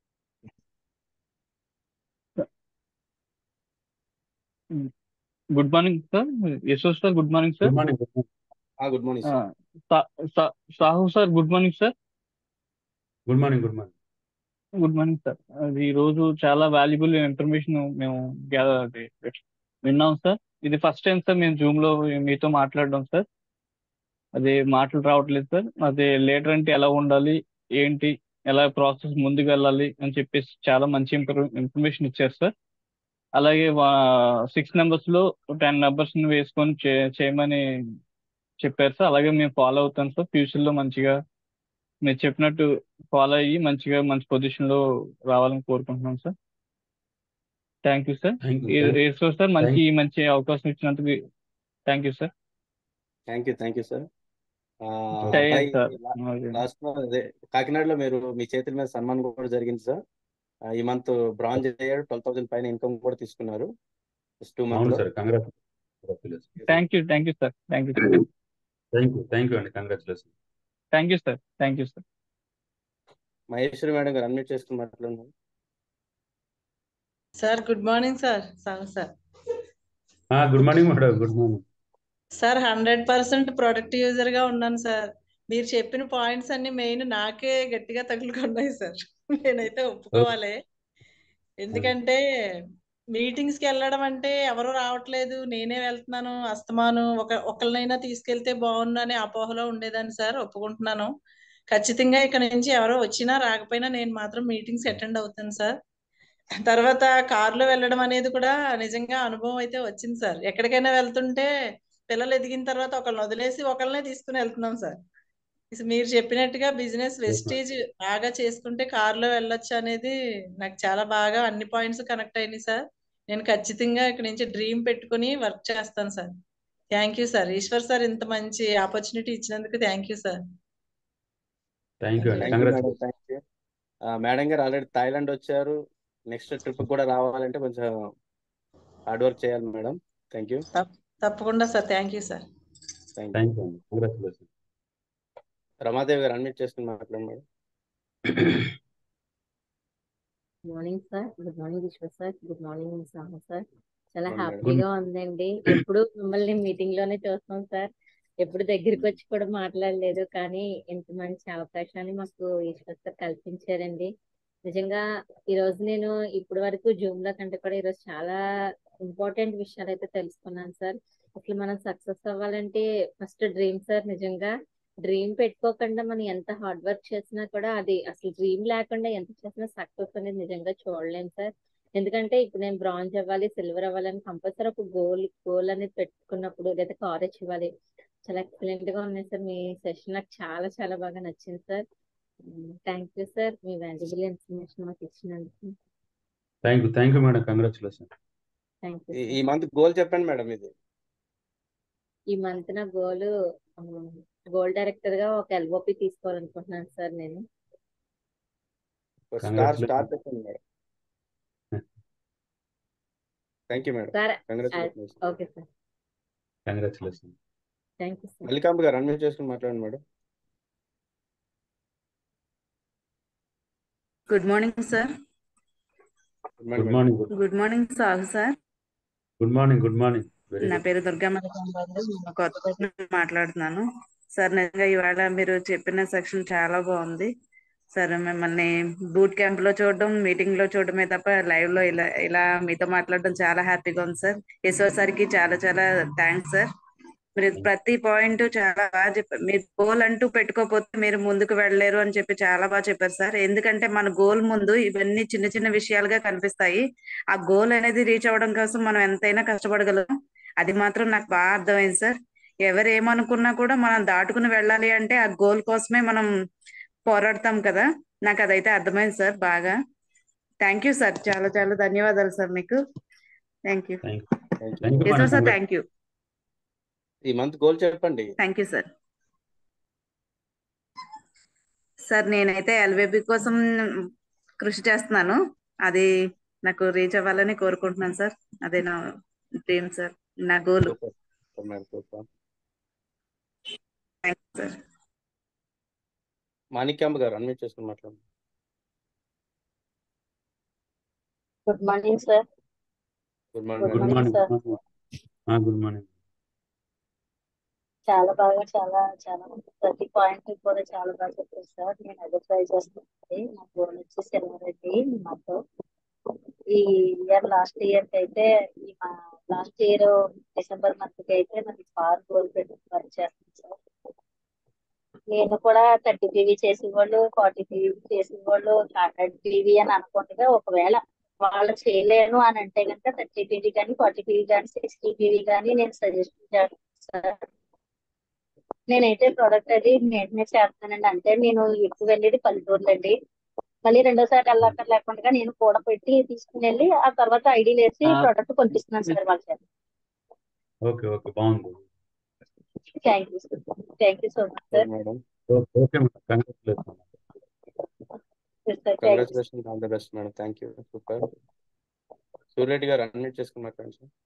good morning sir Yashwar sir good morning sir good morning good morning good morning ఆ, సార్ సా- సా- Sahu sir good morning sir good morning good morning good morning sir అది ఈ రోజు చాలా వాల్యుబుల్ ఇన్ఫర్మేషన్ మేము గ్యాదర్ అది విన్నాం సార్ ఇది ఫస్ట్ టైం సార్ మేము జూమ్ లో మీతో మాట్లాడడం సార్ అదే మాటలు రావట్లేదు సార్ అదే లేటర్ అంటే ఎలా ఉండాలి ఏంటి ఎలా ప్రాసెస్ ముందుకు వెళ్ళాలి అని చెప్పేసి చాలా మంచి ఇన్ఫర్మేషన్ ఇచ్చారు సార్ అలాగే సిక్స్ నెంబర్స్ లో టెన్ నెంబర్స్ ని వేసుకొని చే- చేయమని చెప్పారు సార్ అలాగే మేము ఫాలో అవుతాం సార్ ఫ్యూచర్ లో మంచిగా మీరు చెప్పినట్టు ఫాలో అయ్యి మంచిగా మంచి పొజిషన్ లో రావాలని కోరుకుంటున్నాం sir thank you sir thank you ఏసో సార్ మంచి మంచి అవకాశం ఇచ్చినందుకు thank you sir thank you thank you sir చేయండి సార్ లాస్ట్ అదే కాకినాడలో మీరు మీ చేతుల మీద సన్మానం కూడా జరిగింది సార్ ఆ, ఈ మంత్ బ్రాంజ్ అయ్యారు ట్వెల్వ్ థౌసండ్ పైన ఇన్కమ్ కూడా తీసుకున్నారు టూ మంత్ అవును లో sir congratulation thank you thank you sir thank you thank you thank you అండి congratulation thank you sir thank you sir Maheshwari madam గారు అన్మ్యూట్ చేసుకుని మాట్లాడండి సార్ గుడ్ మార్నింగ్ సార్ సాంగ్ sir good morning madam good morning sir hundred percent product user గా ఉన్నాను సార్ మీరు చెప్పిన పాయింట్స్ అన్ని మెయిన్ నాకే గట్టిగా తగులుకున్నాయి సార్ నేనైతే ఒప్పుకోవాలి ఎందుకంటే మీటింగ్స్ కి వెళ్ళడం అంటే ఎవరు రావట్లేదు నేనే వెళ్తున్నాను అస్తమాను ఒక ఒకరినైనా తీసుకెళ్తే బాగుండు అనే అపోహలో ఉండేదాన్ని సార్ ఒప్పుకుంటున్నాను ఖచ్చితంగా ఇక్కడ నుంచి ఎవరో వచ్చినా రాకపోయినా నేను మాత్రం మీటింగ్స్ అటెండ్ అవుతాను సార్ తర్వాత కారులో వెళ్ళడం అనేది కూడా నిజంగా అనుభవం అయితే వచ్చింది సార్ ఎక్కడికైనా వెళ్తుంటే పిల్లలు ఎదిగిన తర్వాత ఒకళ్ళని వదిలేసి ఒకళ్ళనే తీసుకుని వెళ్తున్నాం సార్ ఇస్ మీరు చెప్పినట్టుగా బిజినెస్ వెస్టేజ్ బాగా చేసుకుంటే కారులో వెళ్ళొచ్చు అనేది నాకు చాలా బాగా అన్ని పాయింట్స్ కనెక్ట్ అయినాయి సార్ నేను ఖచ్చితంగా ఇక్కడ నుంచి డ్రీమ్ పెట్టుకుని వర్క్ చేస్తాను sir thank you sir Eshwar sir ఇంత మంచి ఆపర్చునిటీ ఇచ్చినందుకు thank you sir thank you అండి thank you madam congratulation thank you madam గారు ఆల్రెడీ థాయిలాండ్ వచ్చారు నెక్స్ట్ ట్రిప్ కూడా రావాలంటే కొంచెం హార్డ్ వర్క్ చేయాలి మేడం థ్యాంక్ యూ తప్పకుండా sir thank you sir thank you thank you అండి కంగ్రాచులేషన్ రమాదేవి గారు అన్మ్యూట్ చేసుకుని మాట్లాడండి madam morning sir good morning Vishwa sir good morning Sahu sir చాలా Good morning, హ్యాపీగా ఉందండి ఎప్పుడు మిమ్మల్ని మీటింగ్ లోనే చూస్తాం సార్ ఎప్పుడు దగ్గరికి వచ్చి కూడా మాట్లాడలేదు కానీ ఇంత మంచి అవకాశాన్ని మాకు ఈశ్వర్ సార్ కల్పించారండి నిజంగా ఈ రోజు నేను ఇప్పటి వరకు జూమ్ లో కంటే కూడా ఈరోజు చాలా ఇంపార్టెంట్ విషయాలు అయితే తెలుసుకున్నాను సార్ అసలు మనం సక్సెస్ అవ్వాలంటే ఫస్ట్ డ్రీమ్ సార్ నిజంగా డ్రీమ్ పెట్టుకోకుండా మనం ఎంత హార్డ్ వర్క్ చేసినా కూడా అది అసలు డ్రీమ్ లేకుండా ఎంత చేసినా సక్సెస్ అనేది నిజంగా చూడలేం సార్ ఎందుకంటే ఇప్పుడు నేను బ్రాంజ్ అవ్వాలి సిల్వర్ అవ్వాలని కంపల్సరీ ఒక గోల్ గోల్ అనేది పెట్టుకున్నప్పుడు లేదా కార్ ఇవ్వాలి చాలా ఎక్సలెంట్ గా ఉన్నాయి సార్ మీ సెషన్ నాకు చాలా చాలా బాగా నచ్చింది సార్ థ్యాంక్ యూ సార్ మీ వాల్యుబుల్ ఇన్ఫర్మేషన్ మాకు ఇచ్చినందుకు thank you thank you madam congratulation thank you ఈ- ఈ మంత్ గోల్ చెప్పండి మేడం ఇది ఈ మంత్ నా గోల్ గోల్ డైరెక్టర్ గా ఒక ఎల్ఓపి తీసుకోవాలనుకుంటున్నాను సార్ నేను స్టార్ Congratulations. స్టార్ చెప్పండి madam thank you madam sir congratulation okay sir congratulation thank you sir Mallikamba గారు అన్మ్యూట్ చేసుకుని మాట్లాడండి madam good morning sir good good morning morning good morning సాగు sir good morning good morning very నా గుడ్ పేరు దుర్గా మల్లికాంబాబు నేను కొత్తపేట నుండి మాట్లాడుతున్నాను సార్ నిజంగా ఇవాళ మీరు చెప్పిన సెక్షన్ చాలా బాగుంది సార్ మిమ్మల్ని బూట్ క్యాంప్ లో చూడడం మీటింగ్ లో చూడడమే తప్ప లైవ్ లో ఇలా ఇలా మీతో మాట్లాడడం చాలా హ్యాపీగా ఉంది సార్ యశ్వర్ సార్ కి చాలా చాలా థ్యాంక్స్ సార్ మీరు ప్రతి పాయింట్ చాలా బాగా చెప్పారు మీరు గోల్ అంటూ పెట్టుకోకపోతే మీరు ముందుకు వెళ్ళలేరు అని చెప్పి చాలా బాగా చెప్పారు సార్ ఎందుకంటే మన గోల్ ముందు ఇవన్నీ చిన్న చిన్న విషయాలుగా కనిపిస్తాయి ఆ గోల్ అనేది రీచ్ అవ్వడం కోసం మనం ఎంతైనా కష్టపడగలం అది మాత్రం నాకు బాగా అర్థమైంది సార్ ఎవరు ఏమనుకున్నా కూడా మనం దాటుకుని వెళ్ళాలి అంటే ఆ గోల్ కోసమే మనం పోరాడతాం కదా నాకు అదైతే అర్థమైంది సార్ బాగా థ్యాంక్ యూ సార్ చాలా చాలా ధన్యవాదాలు సార్ మీకు thank you thank thank thank you you Yashwar madam sir thank you ఈ మంత్ గోల్ చెప్పండి థ్యాంక్ యూ సార్ సార్ నేనైతే ఎల్వేబి కోసం కృషి చేస్తున్నాను అది నాకు రీచ్ అవ్వాలని కోరుకుంటున్నాను సార్ అదే నా డ్రీమ్ సార్ నా goal super madam super thank you sir Manikyamba గారు అన్మ్యూట్ చేసుకుని మాట్లాడండి good morning sir good good morning good morning morning sir good morning చాలా బాగా చాలా చాలా ప్రతి పాయింట్ కూడా చాలా బాగా చెప్పారు సార్ నేను అదే ట్రై చేస్తున్నాను నా గోల్ వచ్చి సిల్వర్ అండి మాతో ఈ ఇయర్ లాస్ట్ ఇయర్ కి అయితే ఈ మా లాస్ట్ ఇయర్ డిసెంబర్ మంత్ కి అయితే నాకు కార్ గోల్ పెట్టి వర్క్ చేస్తాను సార్ నేను కూడా థర్టీ పీవీ చేసేవాళ్ళు ఫార్టీ పీవీ చేసేవాళ్ళు హండ్రెడ్ పీవీ అని అనుకుంటగా ఒకవేళ వాళ్ళు చేయలేను అని అంటే కనుక థర్టీ పీవీ కానీ ఫార్టీ పీవీ కానీ సిక్స్టీ పీవీ కానీ నేను సజెస్ట్ చేస్తాను సార్ నేనైతే ప్రోడక్ట్ అది మెయింటెనెన్స్ చేస్తానండి అంటే నేను ఎక్కువ వెళ్ళేది పల్లెటూరులో అండి మళ్ళీ రెండోసారి వెళ్ళాక లేకుండా నేను కూడా పెట్టి తీసుకుని వెళ్ళి ఆ తర్వాత ఐడీలు వేసి ఆ. ప్రోడక్ట్ కొనిపిస్తున్నాను సార్ వాళ్ళ చేత ఓకే ఓకే బాగుంది thank you sir thank you so much sir madam okay madam congratulation thank you congratulation all the best madam thank you super Suryareddy గారు అన్మ్యూట్ చేసుకుని మాట్లాడండి sir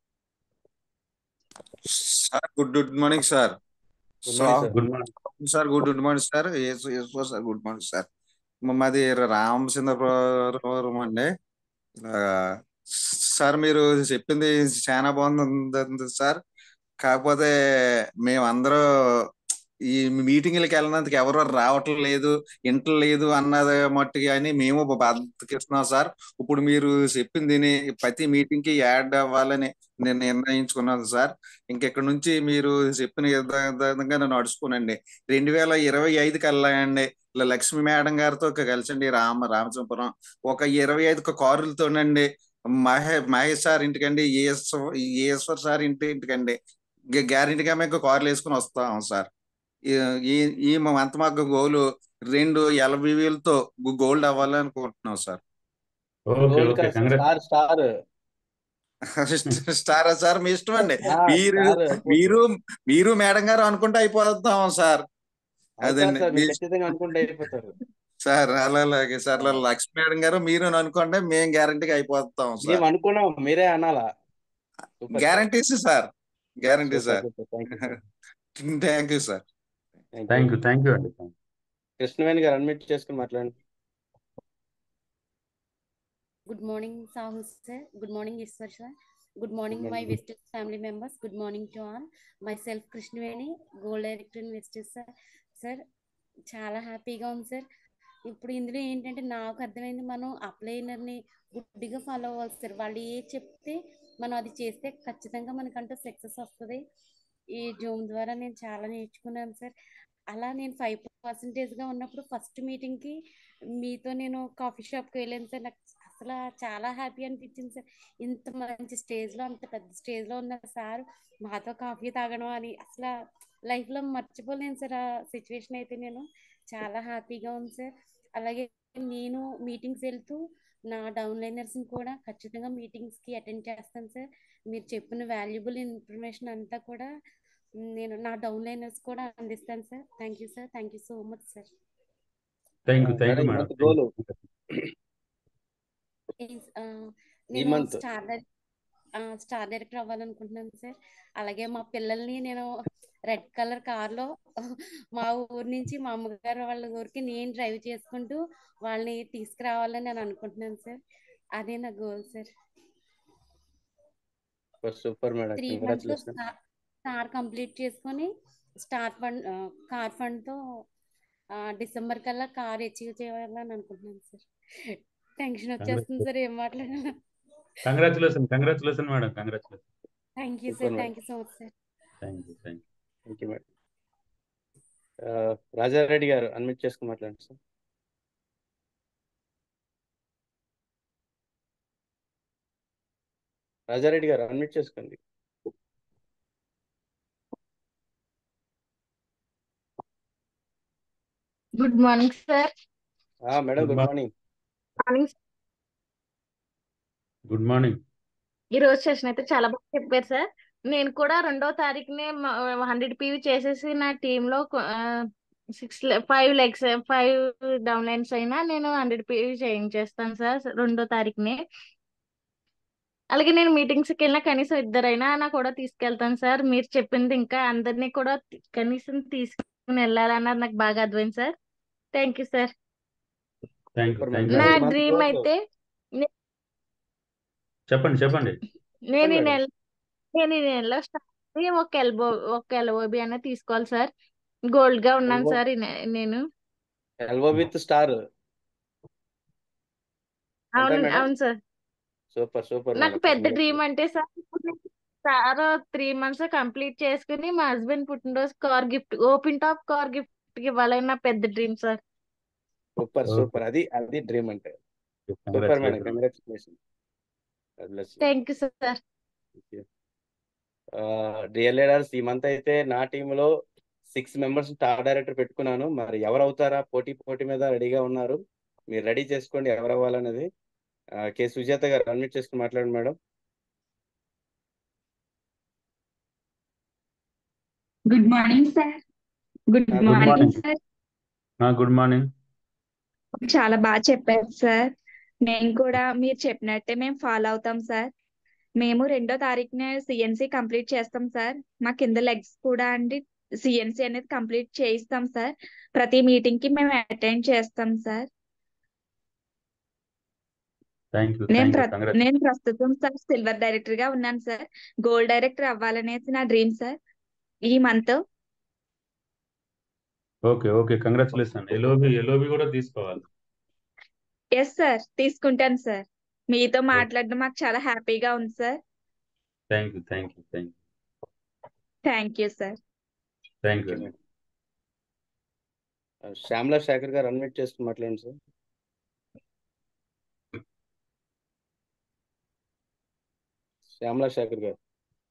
sir good good morning sir good morning sir good morning sir good good morning sir yes yes sir good morning sir మాది రామచంద్రపురం అండి ఇలాగా సార్ మీరు చెప్పింది చాలా బాగుంది సార్ కాకపోతే మేమందరూ ఈ మీటింగ్లకి వెళ్ళినందుకు ఎవరు రావటం లేదు ఇంటలేదు అన్నది మట్టుకి అని మేము బతికిస్తున్నాం సార్ ఇప్పుడు మీరు చెప్పింది విని ప్రతి మీటింగ్ కి యాడ్ అవ్వాలని నేను నిర్ణయించుకున్నాను సార్ ఇంకెక్కడి నుంచి మీరు చెప్పిన విధంగా నేను నడుచుకోనండి రెండు వేల ఇరవై ఐదుకి వెళ్ళండి ఇలా లక్ష్మీ మేడం గారితో కలిసండి రామ రామచంపురం ఒక ఇరవై ఐదు కారులతోనండి మహే మహేష్ సార్ ఇంటికండి ఏఎస్ ఏఎస్వర్ సార్ ఇంటి ఇంటికండి గ్యారెంటీగా మేము కార్లు వేసుకుని వస్తాం సార్ ఈ- ఈ ఈ మంత్ మాకు గోలు రెండు ఎల్బీవీలతో గోల్డ్ అవ్వాలనుకుంటున్నాం సార్ ఓకే గోల్డ్ ఓకే కాదు sir congrat star star star sir మీ ఇష్టం అండి ఆ, మీరు స్టార్ మీరు మీరు మేడం గారు అనుకుంటే అయిపోతాం సార్ అవుతారు అదండి సార్ మీ మీరు ఖచ్చితంగా అనుకుంటే అయిపోతారు సార్ అలా అలాగే సార్ అలా లక్ష్మీ మేడం గారు మీరు అనుకుంటే మేము గ్యారంటీగా అయిపోతాం మేము సార్ అనుకున్నాం మీరే అనాలా super sir guarantees sir guarantee super sir super thank you sir thank you sir thank you thank you thank you అండి కృష్ణవేణి గారు అన్మ్యూట్ చేసుకుని మాట్లాడండి Good morning, Sahu sir. Good morning, Iswar sir. Good morning, Good my morning. Vestige family members. Good morning to all. Myself, Krishnaveni, Gold Director in Vestige sir. Sir చాలా హ్యాపీగా ఉంది సార్ ఇప్పుడు ఇందులో ఏంటంటే నాకు అర్థమైంది మనం అప్లైనర్ని గుడ్డిగా ఫాలో అవ్వాలి సార్ వాళ్ళు ఏ చెప్తే మనం అది చేస్తే ఖచ్చితంగా మనకంటూ సక్సెస్ వస్తుంది ఈ జూమ్ ద్వారా నేను చాలా నేర్చుకున్నాను సార్ అలా నేను ఫైవ్ పర్సెంటేజ్గా ఉన్నప్పుడు ఫస్ట్ మీటింగ్కి మీతో నేను కాఫీ షాప్కి వెళ్ళాను సార్ నాకు అసలు చాలా హ్యాపీ అనిపించింది సార్ ఇంత మంచి స్టేజ్లో అంత పెద్ద స్టేజ్లో ఉన్న సార్ మాతో కాఫీ తాగడం అని అసలు లైఫ్లో మర్చిపోలేను సార్ ఆ సిచ్యువేషన్ అయితే నేను చాలా హ్యాపీగా ఉంది సార్ అలాగే నేను మీటింగ్స్ వెళ్తూ నా డౌన్లైనర్స్ని కూడా ఖచ్చితంగా మీటింగ్స్కి అటెండ్ చేస్తాను సార్ మీరు చెప్పిన వాల్యుబుల్ ఇన్ఫర్మేషన్ అంతా కూడా నేను నా డౌన్లైనర్స్ కూడా అందిస్తాను sir thank you sir thank you so much sir thank you thank madam you ఈ మేడం మంత్ గోలు ఆ, ఈ నేను month star direct star director అవ్వాలనుకుంటున్నాను సార్ అలాగే మా పిల్లల్ని నేను రెడ్ కలర్ కార్లో మా ఊరు నుంచి మా అమ్మగారు వాళ్ళ ఊరికి నేను డ్రైవ్ చేసుకుంటూ వాళ్ళని తీసుకురావాలని నేను అనుకుంటున్నాను సార్ అదే నా goal sir super madam three months లో కంగ్రాచులేషన్ స్టార్ స్టార్ కంప్లీట్ చేసుకొని స్టార్ ఫండ్ కార్ ఫండ్ తో డిసెంబర్ కల్లా కార్ అచీవ్ చేయాలని అనుకుంటున్నాను సార్ టెన్షన్ వచ్చేస్తుంది సార్ ఏం మాట్లాడాలి congratulation congratulation madam congratulation thank you super sir madam thank you so much sir thank you thank you thank you madam Rajareddy గారు అన్మ్యూట్ చేసుకుని మాట్లాడండి సార్ రాజారెడ్డి గారు అన్మ్యూట్ చేసుకోండి గుడ్ మార్నింగ్ సార్ ఆ, madam good good morning morning morning good morning ఈ రోజు సెషన్ అయితే చాలా బాగా చెప్పారు సార్ నేను కూడా రెండో తారీఖునే హండ్రెడ్ పీవీ చేసేసి నా టీమ్ లో six five legs five down lines అయినా నేను హండ్రెడ్ పీవీ చేయించేస్తాను సార్ రెండో తారీఖునే అలాగే నేను మీటింగ్స్ కి వెళ్ళినా కనీసం ఇద్దరైనా నా కూడా తీసుకెళ్తాను సార్ మీరు చెప్పింది ఇంకా అందరినీ కూడా తి- కనీసం తీసుకుని వెళ్ళాలన్నది నాకు బాగా అర్థమైంది sir thank you sir thank you super thank madam you నా ఈ మంత్ డ్రీమ్ గోల్ అయితే నే- చెప్పండి చెప్పండి నేను చెప్పండి ఈ మేడం నెల నేను ఈ నెలలో స్టార్ట్ ఒక ఎల్బో ఒక ఎల్ఓబి అనేది తీసుకోవాలి సార్ గోల్డ్ గా ఉన్నాను ఎల్బో సార్ ఈ నె- నేను ఎల్బో విత్ స్టార్ అంతే అవును మేడం అవును సార్ సూపర్ సూపర్ నాకు మేడం పెద్ద డ్రీమ్ కంగ్రాచులేషన్ అంటే సార్ ఇప్పుడు నేను సార్ త్రీ మంత్స్ కంప్లీట్ చేసుకుని మా హస్బెండ్ పుట్టినరోజు car gift open top car gift ఇవ్వాలని నా పెద్ద dream sir super okay super అది అది డ్రీమ్ అంటే super madam congratulation congratulation thank you sir dear leaders ఈ మంత్ అయితే నా టీంలో సిక్స్ మెంబర్స్ టాప్ డైరెక్టర్ పెట్టుకున్నాను మరి ఎవరు అవుతారా పోటీ పోటీ మీద రెడీగా ఉన్నారు మీరు రెడీ చేసుకోండి ఎవరు అవ్వాలనేది ఆ, కె సుజాత గారు అన్మ్యూట్ చేసుకుని మాట్లాడండి madam good morning sir good good good morning morning sir good morning చాలా బాగా చెప్పారు సార్ మేము కూడా మీరు చెప్పినట్టే మేము ఫాలో అవుతాం సార్ మేము రెండో తారీఖున సిఎన్సి కంప్లీట్ చేస్తాం సార్ మా కింద లెగ్స్ కూడా అండి సిఎన్సి అనేది కంప్లీట్ చేయిస్తాం సార్ ప్రతి మీటింగ్ కి మేము అటెండ్ చేస్తాం సార్ థ్యాంక్ యూ నేను థ్యాంక్ యూ ప్ర కంగ్రాచులేషన్ నేను ప్రస్తుతం సార్ సిల్వర్ డైరెక్టర్ గా ఉన్నాను సార్ గోల్డ్ డైరెక్టర్ అవ్వాలనేసి నా డ్రీమ్ సార్ ఈ month okay okay congratulation LOB LOB కూడా తీసుకోవాలి ఎస్ సార్ తీసుకుంటాను సార్ మీతో ఓకే మాట్లాడడం మాకు చాలా హ్యాపీగా ఉంది sir thank you thank you thank you thank you sir thank okay you madam Shyamala Shekhar గారు అన్మ్యూట్ చేసుకుని మాట్లాడండి సార్ శ్యామలా శేఖర్ గారు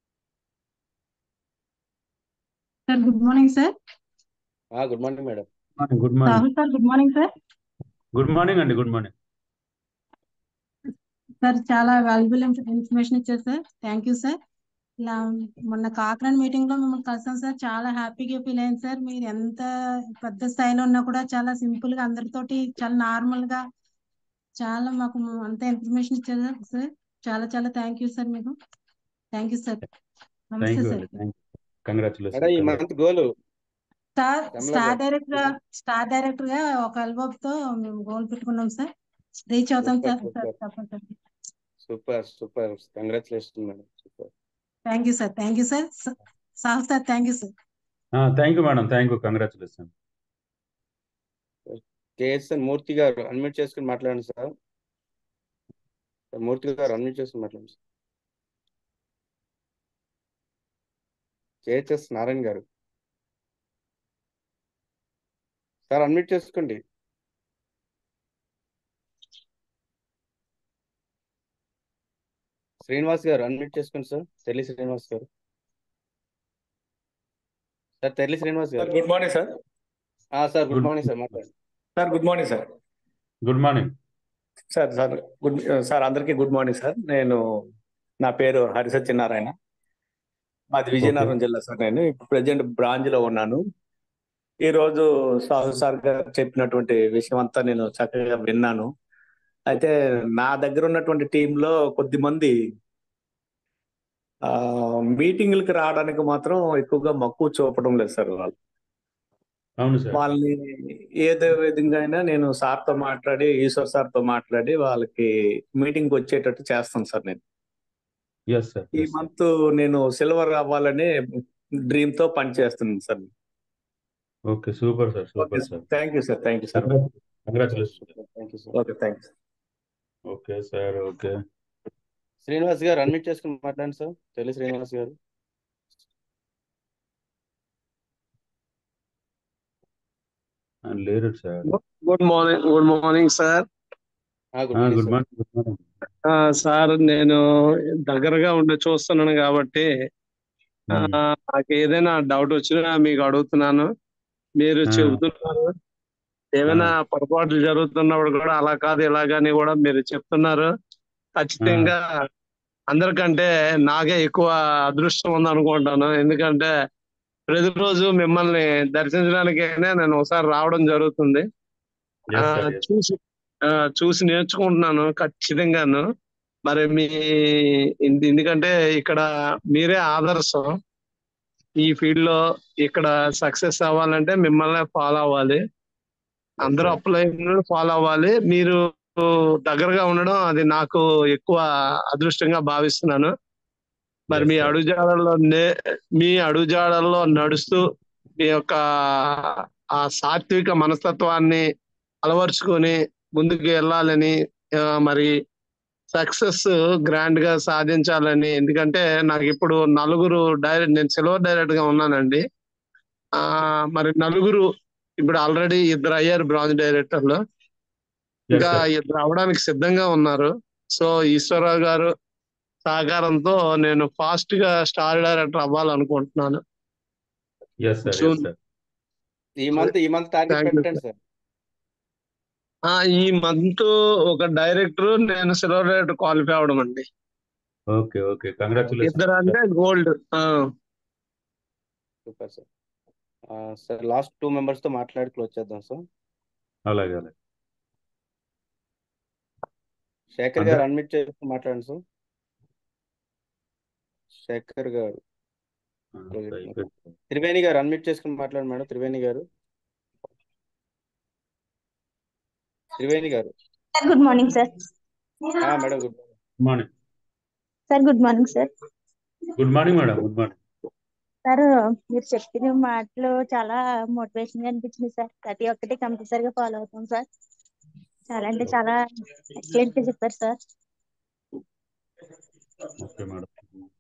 sir good morning sir good morning madam good morning Rahul sir good morning sir good morning అండి గుడ్ మార్నింగ్ సార్ చాలా వాల్యుబుల్ ఇన్ఫర్మేషన్ ఇచ్చారు సార్ థ్యాంక్ యూ సార్ ఇలా మొన్న కాకినాడ మీటింగ్ లో మిమ్మల్ని కలిసాం సార్ చాలా హ్యాపీగా ఫీల్ అయింది సార్ మీరు ఎంత పెద్ద స్థాయిలో ఉన్నా కూడా చాలా సింపుల్ గా అందరితోటి చాలా నార్మల్ గా చాలా మాకు అంత ఇన్ఫర్మేషన్ ఇచ్చారు సార్ చాలా చాలా థ్యాంక్ యూ సార్ మీకు థ్యాంక్ యూ సార్ థ్యాంక్ నమస్తే యూ సార్ అండి థ్యాంక్ యూ కంగ్రాచులేషన్ మేడం ఈ month goal star Shyamala star గారు డైరెక్టర్ గా స్టార్ డైరెక్టర్ గా ఒక ఎల్బోబ్ తో మేము గోల్ పెట్టుకున్నాం సార్ రీచ్ అవుతాం సూపర్ సార్ సార్ సూపర్ తప్పకుండా super super congratulation madam super thank you sir thank you sir Sahu sir thank you sir thank you madam thank you congratulation KSN మూర్తి గారు అన్మ్యూట్ చేసుకుని మాట్లాడండి సార్ మూర్తి గారు అన్మ్యూట్ చేసుకుని మాట్లాడండి సార్ కేహెచ్ఎస్ నారాయణ గారు సార్ అన్మ్యూట్ చేసుకోండి శ్రీనివాస్ గారు అన్మ్యూట్ చేసుకోండి సార్ తెల్లి శ్రీనివాస్ గారు సార్ తెల్లి శ్రీనివాస్ సార్ గారు గుడ్ మార్నింగ్ సార్ ఆ, sir good good morning sir మాట్లాడండి sir good morning sir good morning sir sir good sir అందరికీ గుడ్ మార్నింగ్ సార్ నేను నా పేరు హరి సత్యనారాయణ మాది ఓకే విజయనగరం జిల్లా సార్ నేను ఇప్పుడు ప్రజెంట్ బ్రాంచ్ లో ఉన్నాను ఈ రోజు సాహు సార్ గారు చెప్పినటువంటి విషయం అంతా నేను చక్కగా విన్నాను అయితే నా దగ్గర ఉన్నటువంటి టీంలో కొద్ది మంది ఆ మీటింగ్లకి రావడానికి మాత్రం ఎక్కువగా మక్కువ చూపడం లేదు సార్ వాళ్ళు అవును సార్ వాళ్ళని ఏదో విధంగా అయినా నేను సార్తో మాట్లాడి ఈశ్వర్ సార్తో మాట్లాడి వాళ్ళకి మీటింగ్ వచ్చేటట్టు చేస్తాను సార్ నేను ఎస్ సార్ ఈ ఎస్ సార్ మంత్ నేను సిల్వర్ అవ్వాలని డ్రీమ్ తో పనిచేస్తున్నాను sir okay super sir okay super sir sir thank you sir thank you sir congratulation thank you sir okay thank you okay sir okay Srinivas గారు అన్మ్యూట్ చేసుకుని మాట్లాడండి సార్ తెల్లి శ్రీనివాస్ గారు లేరు sir good morning good morning sir good morning good sir morning good morning sir నేను దగ్గరగా ఉండి చూస్తున్నాను కాబట్టి ఆ, నాకు ఏదైనా డౌట్ వచ్చినా మీకు అడుగుతున్నాను మీరు ఆ. చెబుతున్నారు ఏమైనా పొరపాట్లు జరుగుతున్నప్పుడు కూడా అలా కాదు ఇలాగని కూడా మీరు చెప్తున్నారు ఖచ్చితంగా అందరికంటే నాకే ఎక్కువ అదృష్టం ఉంది అనుకుంటాను ఎందుకంటే ప్రతిరోజు మిమ్మల్ని దర్శించడానికైనా నేను ఒకసారి రావడం జరుగుతుంది ఆ, ఎస్ సార్ ఎస్ చూసి ఆ, చూసి నేర్చుకుంటున్నాను ఖచ్చితంగాను మరి మీ ఎందు- ఎందుకంటే ఇక్కడ మీరే ఆదర్శం ఈ ఫీల్డ్ లో ఇక్కడ సక్సెస్ అవ్వాలంటే మిమ్మల్ని ఫాలో అవ్వాలి అందరూ అప్లైన్ ఫాలో అవ్వాలి మీరు దగ్గరగా ఉండడం అది నాకు ఎక్కువ అదృష్టంగా భావిస్తున్నాను మరి మీ అడుగుజాడల్లో నే- మీ అడుగుజాడల్లో నడుస్తూ మీ యొక్క ఆ సాత్విక మనస్తత్వాన్ని అలవర్చుకొని ముందుకు వెళ్ళాలని ఆ, మరి సక్సెస్ గ్రాండ్ గా సాధించాలని ఎందుకంటే నాకు ఇప్పుడు నలుగురు డైరెక్ట్ నేను సిల్వర్ డైరెక్ట్ గా ఉన్నానండి ఆ మరి నలుగురు ఇప్పుడు ఆల్రెడీ ఇద్దరు అయ్యారు బ్రాంజ్ డైరెక్టర్లు ఇంకా ఇద్దరు అవడానికి సిద్ధంగా ఉన్నారు సో ఈశ్వరరావు గారు సహకారంతో నేను ఫాస్ట్ గా స్టార్ డైరెక్టర్ అవ్వాలనుకుంటున్నాను yes sir Soon. Yes sir ఈ మంత్ ఈ మంత్ టార్గెట్ Thank you, పెట్టండి సార్ ఆ ఈ మంత్ ఒక డైరెక్టర్ నేను సిల్వర్ డైరెక్టర్ క్వాలిఫై అవడం అండి ఓకే ఓకే కంగ్రాచులేషన్ ఇద్దరు అంటే gold super sir sir last two members తో మాట్లాడి క్లోజ్ చేద్దాం సార్ అలాగే అలాగే శేఖర్ అందరూ- గారు అన్మిట్ చేసుకుని మాట్లాడండి సార్ శేఖర్ గారు త్రివేణి గారు అన్మిట్ చేసుకుని మాట్లాడండి మేడం త్రివేణి గారు త్రివేణి గారు సార్ గుడ్ మార్నింగ్ సార్ ఆ, madam good good morning sir good morning sir good morning madam good morning sir మీరు చెప్పిన మాటలు చాలా మోటివేషన్ గా అనిపించింది సార్ ప్రతి ఒక్కటి కంపల్సరిగా ఫాలో అవుతాం సార్ చాలా అంటే చాలా ఎక్సలెంట్ గా చెప్పారు సార్ ఓకే మేడం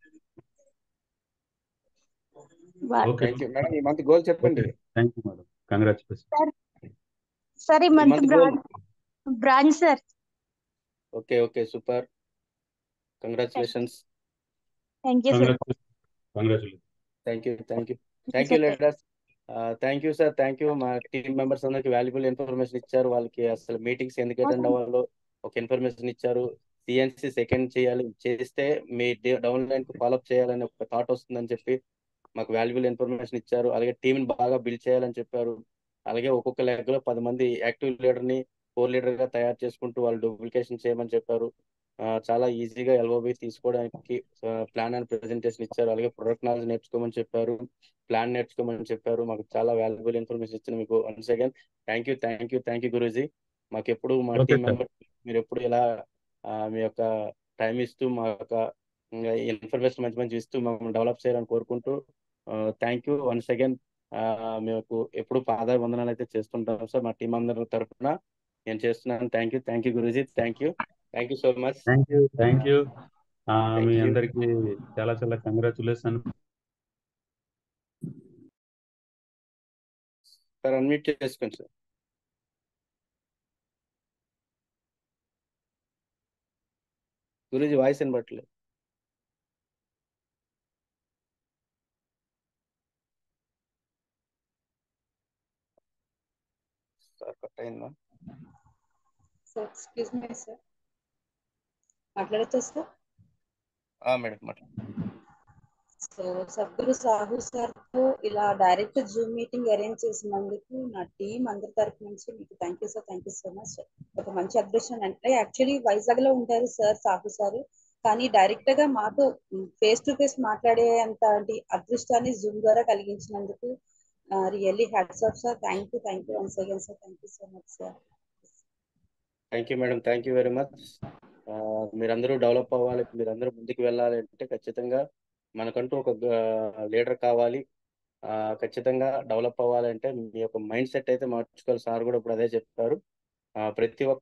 వా- ఓకే థ్యాంక్ యూ మేడం ఈ మంత్ గోల్ చెప్పండి thank you madam congratulation sir sir ఈ ఈ month month goal branch branch sir okay okay super congratulations thank you sir congratulation thank you thank you you, thank you sir. Leaders thank you sir thank you మా టీమ్ మెంబర్స్ అందరికి వాల్యుబుల్ ఇన్ఫర్మేషన్ ఇచ్చారు వాళ్ళకి అసలు మీటింగ్స్ ఎందుకు అటెండ్ అవ్వాలో ఒక ఇన్ఫర్మేషన్ ఇచ్చారు సిఎన్సి సెకండ్ చేయాలి చేస్తే మీ డౌన్ లైన్ కు ఫాలోఅప్ చేయాలని ఒక థాట్ వస్తుందని చెప్పి మాకు వాల్యుబుల్ ఇన్ఫర్మేషన్ ఇచ్చారు అలాగే టీం బాగా బిల్డ్ చేయాలని చెప్పారు అలాగే ఒక్కొక్క లెగ్ లో పది మంది యాక్టివ్ లీడర్ ని కోర్ లీడర్ గా తయారు చేసుకుంటూ వాళ్ళు డూప్లికేషన్ చేయమని చెప్పారు ఆ, చాలా ఈజీగా ఎల్ఓబి తీసుకోవడానికి ప్లాన్ అండ్ ప్రెజెంటేషన్ ఇచ్చారు అలాగే ప్రొడక్ట్ నాలెడ్జ్ నేర్చుకోమని చెప్పారు ప్లాన్ నేర్చుకోమని చెప్పారు మాకు చాలా వాల్యుబుల్ ఇన్ఫర్మేషన్ ఇచ్చిన మీకు once again thank you thank you thank you గురూజీ మాకు ఎప్పుడు మా ఓకే టీం సార్ మెంబర్ మీరు ఎప్పుడు ఇలా ఆ, మీ యొక్క టైం ఇస్తూ మా యొక్క ఇన్ఫర్మేషన్ మంచి మంచి ఇస్తూ మమ్మల్ని డెవలప్ చేయాలని కోరుకుంటూ థ్యాంక్ యూ వన్స్ అగైన్ మేము ఎప్పుడు పాద వందనాలు అయితే చేస్తుంటాం సార్ మా టీం అందరి తరఫున నేను చేస్తున్నాను thank you thank you Guruji thank you thank you so much thank you thank you Thank మీ you. అందరికి చాలా చాలా కంగ్రాచులేషన్ సార్ అన్మ్యూట్ చేసుకోండి సార్ గురూజీ వాయిస్ వినబట్టలేదు సార్ కట్ అయిందా సార్ ఎక్స్క్యూజ్ మీ సార్ మాట్లాడచ్చా సార్ ఆ, మేడం మాట్లాడండి సో సద్గురు సాహు సార్ తో ఇలా డైరెక్ట్ జూమ్ మీటింగ్ అరేంజ్ చేసినందుకు నా టీం అందరి తరపు నుంచి మీకు thank you sir thank you so much ఒక మంచి అదృష్టం అంటే యాక్చువల్లీ వైజాగ్ లో ఉంటారు సార్ సాహు సార్ కానీ డైరెక్ట్ గా మాతో ఫేస్ టు ఫేస్ మాట్లాడే అంత అదృష్టాన్ని జూమ్ ద్వారా కలిగించినందుకు really hats off sir thank you thank you once again sir thank you so much sir thank you madam thank you very much మీరందరూ డెవలప్ అవ్వాలి మీరందరూ ముందుకు వెళ్ళాలి అంటే ఖచ్చితంగా మనకంటూ ఒక లీడర్ కావాలి ఆ, ఖచ్చితంగా డెవలప్ అవ్వాలంటే మీ యొక్క మైండ్ సెట్ అయితే మార్చుకోవాలి సార్ కూడా ఇప్పుడు అదే చెప్పారు ఆ, ప్రతి ఒక్క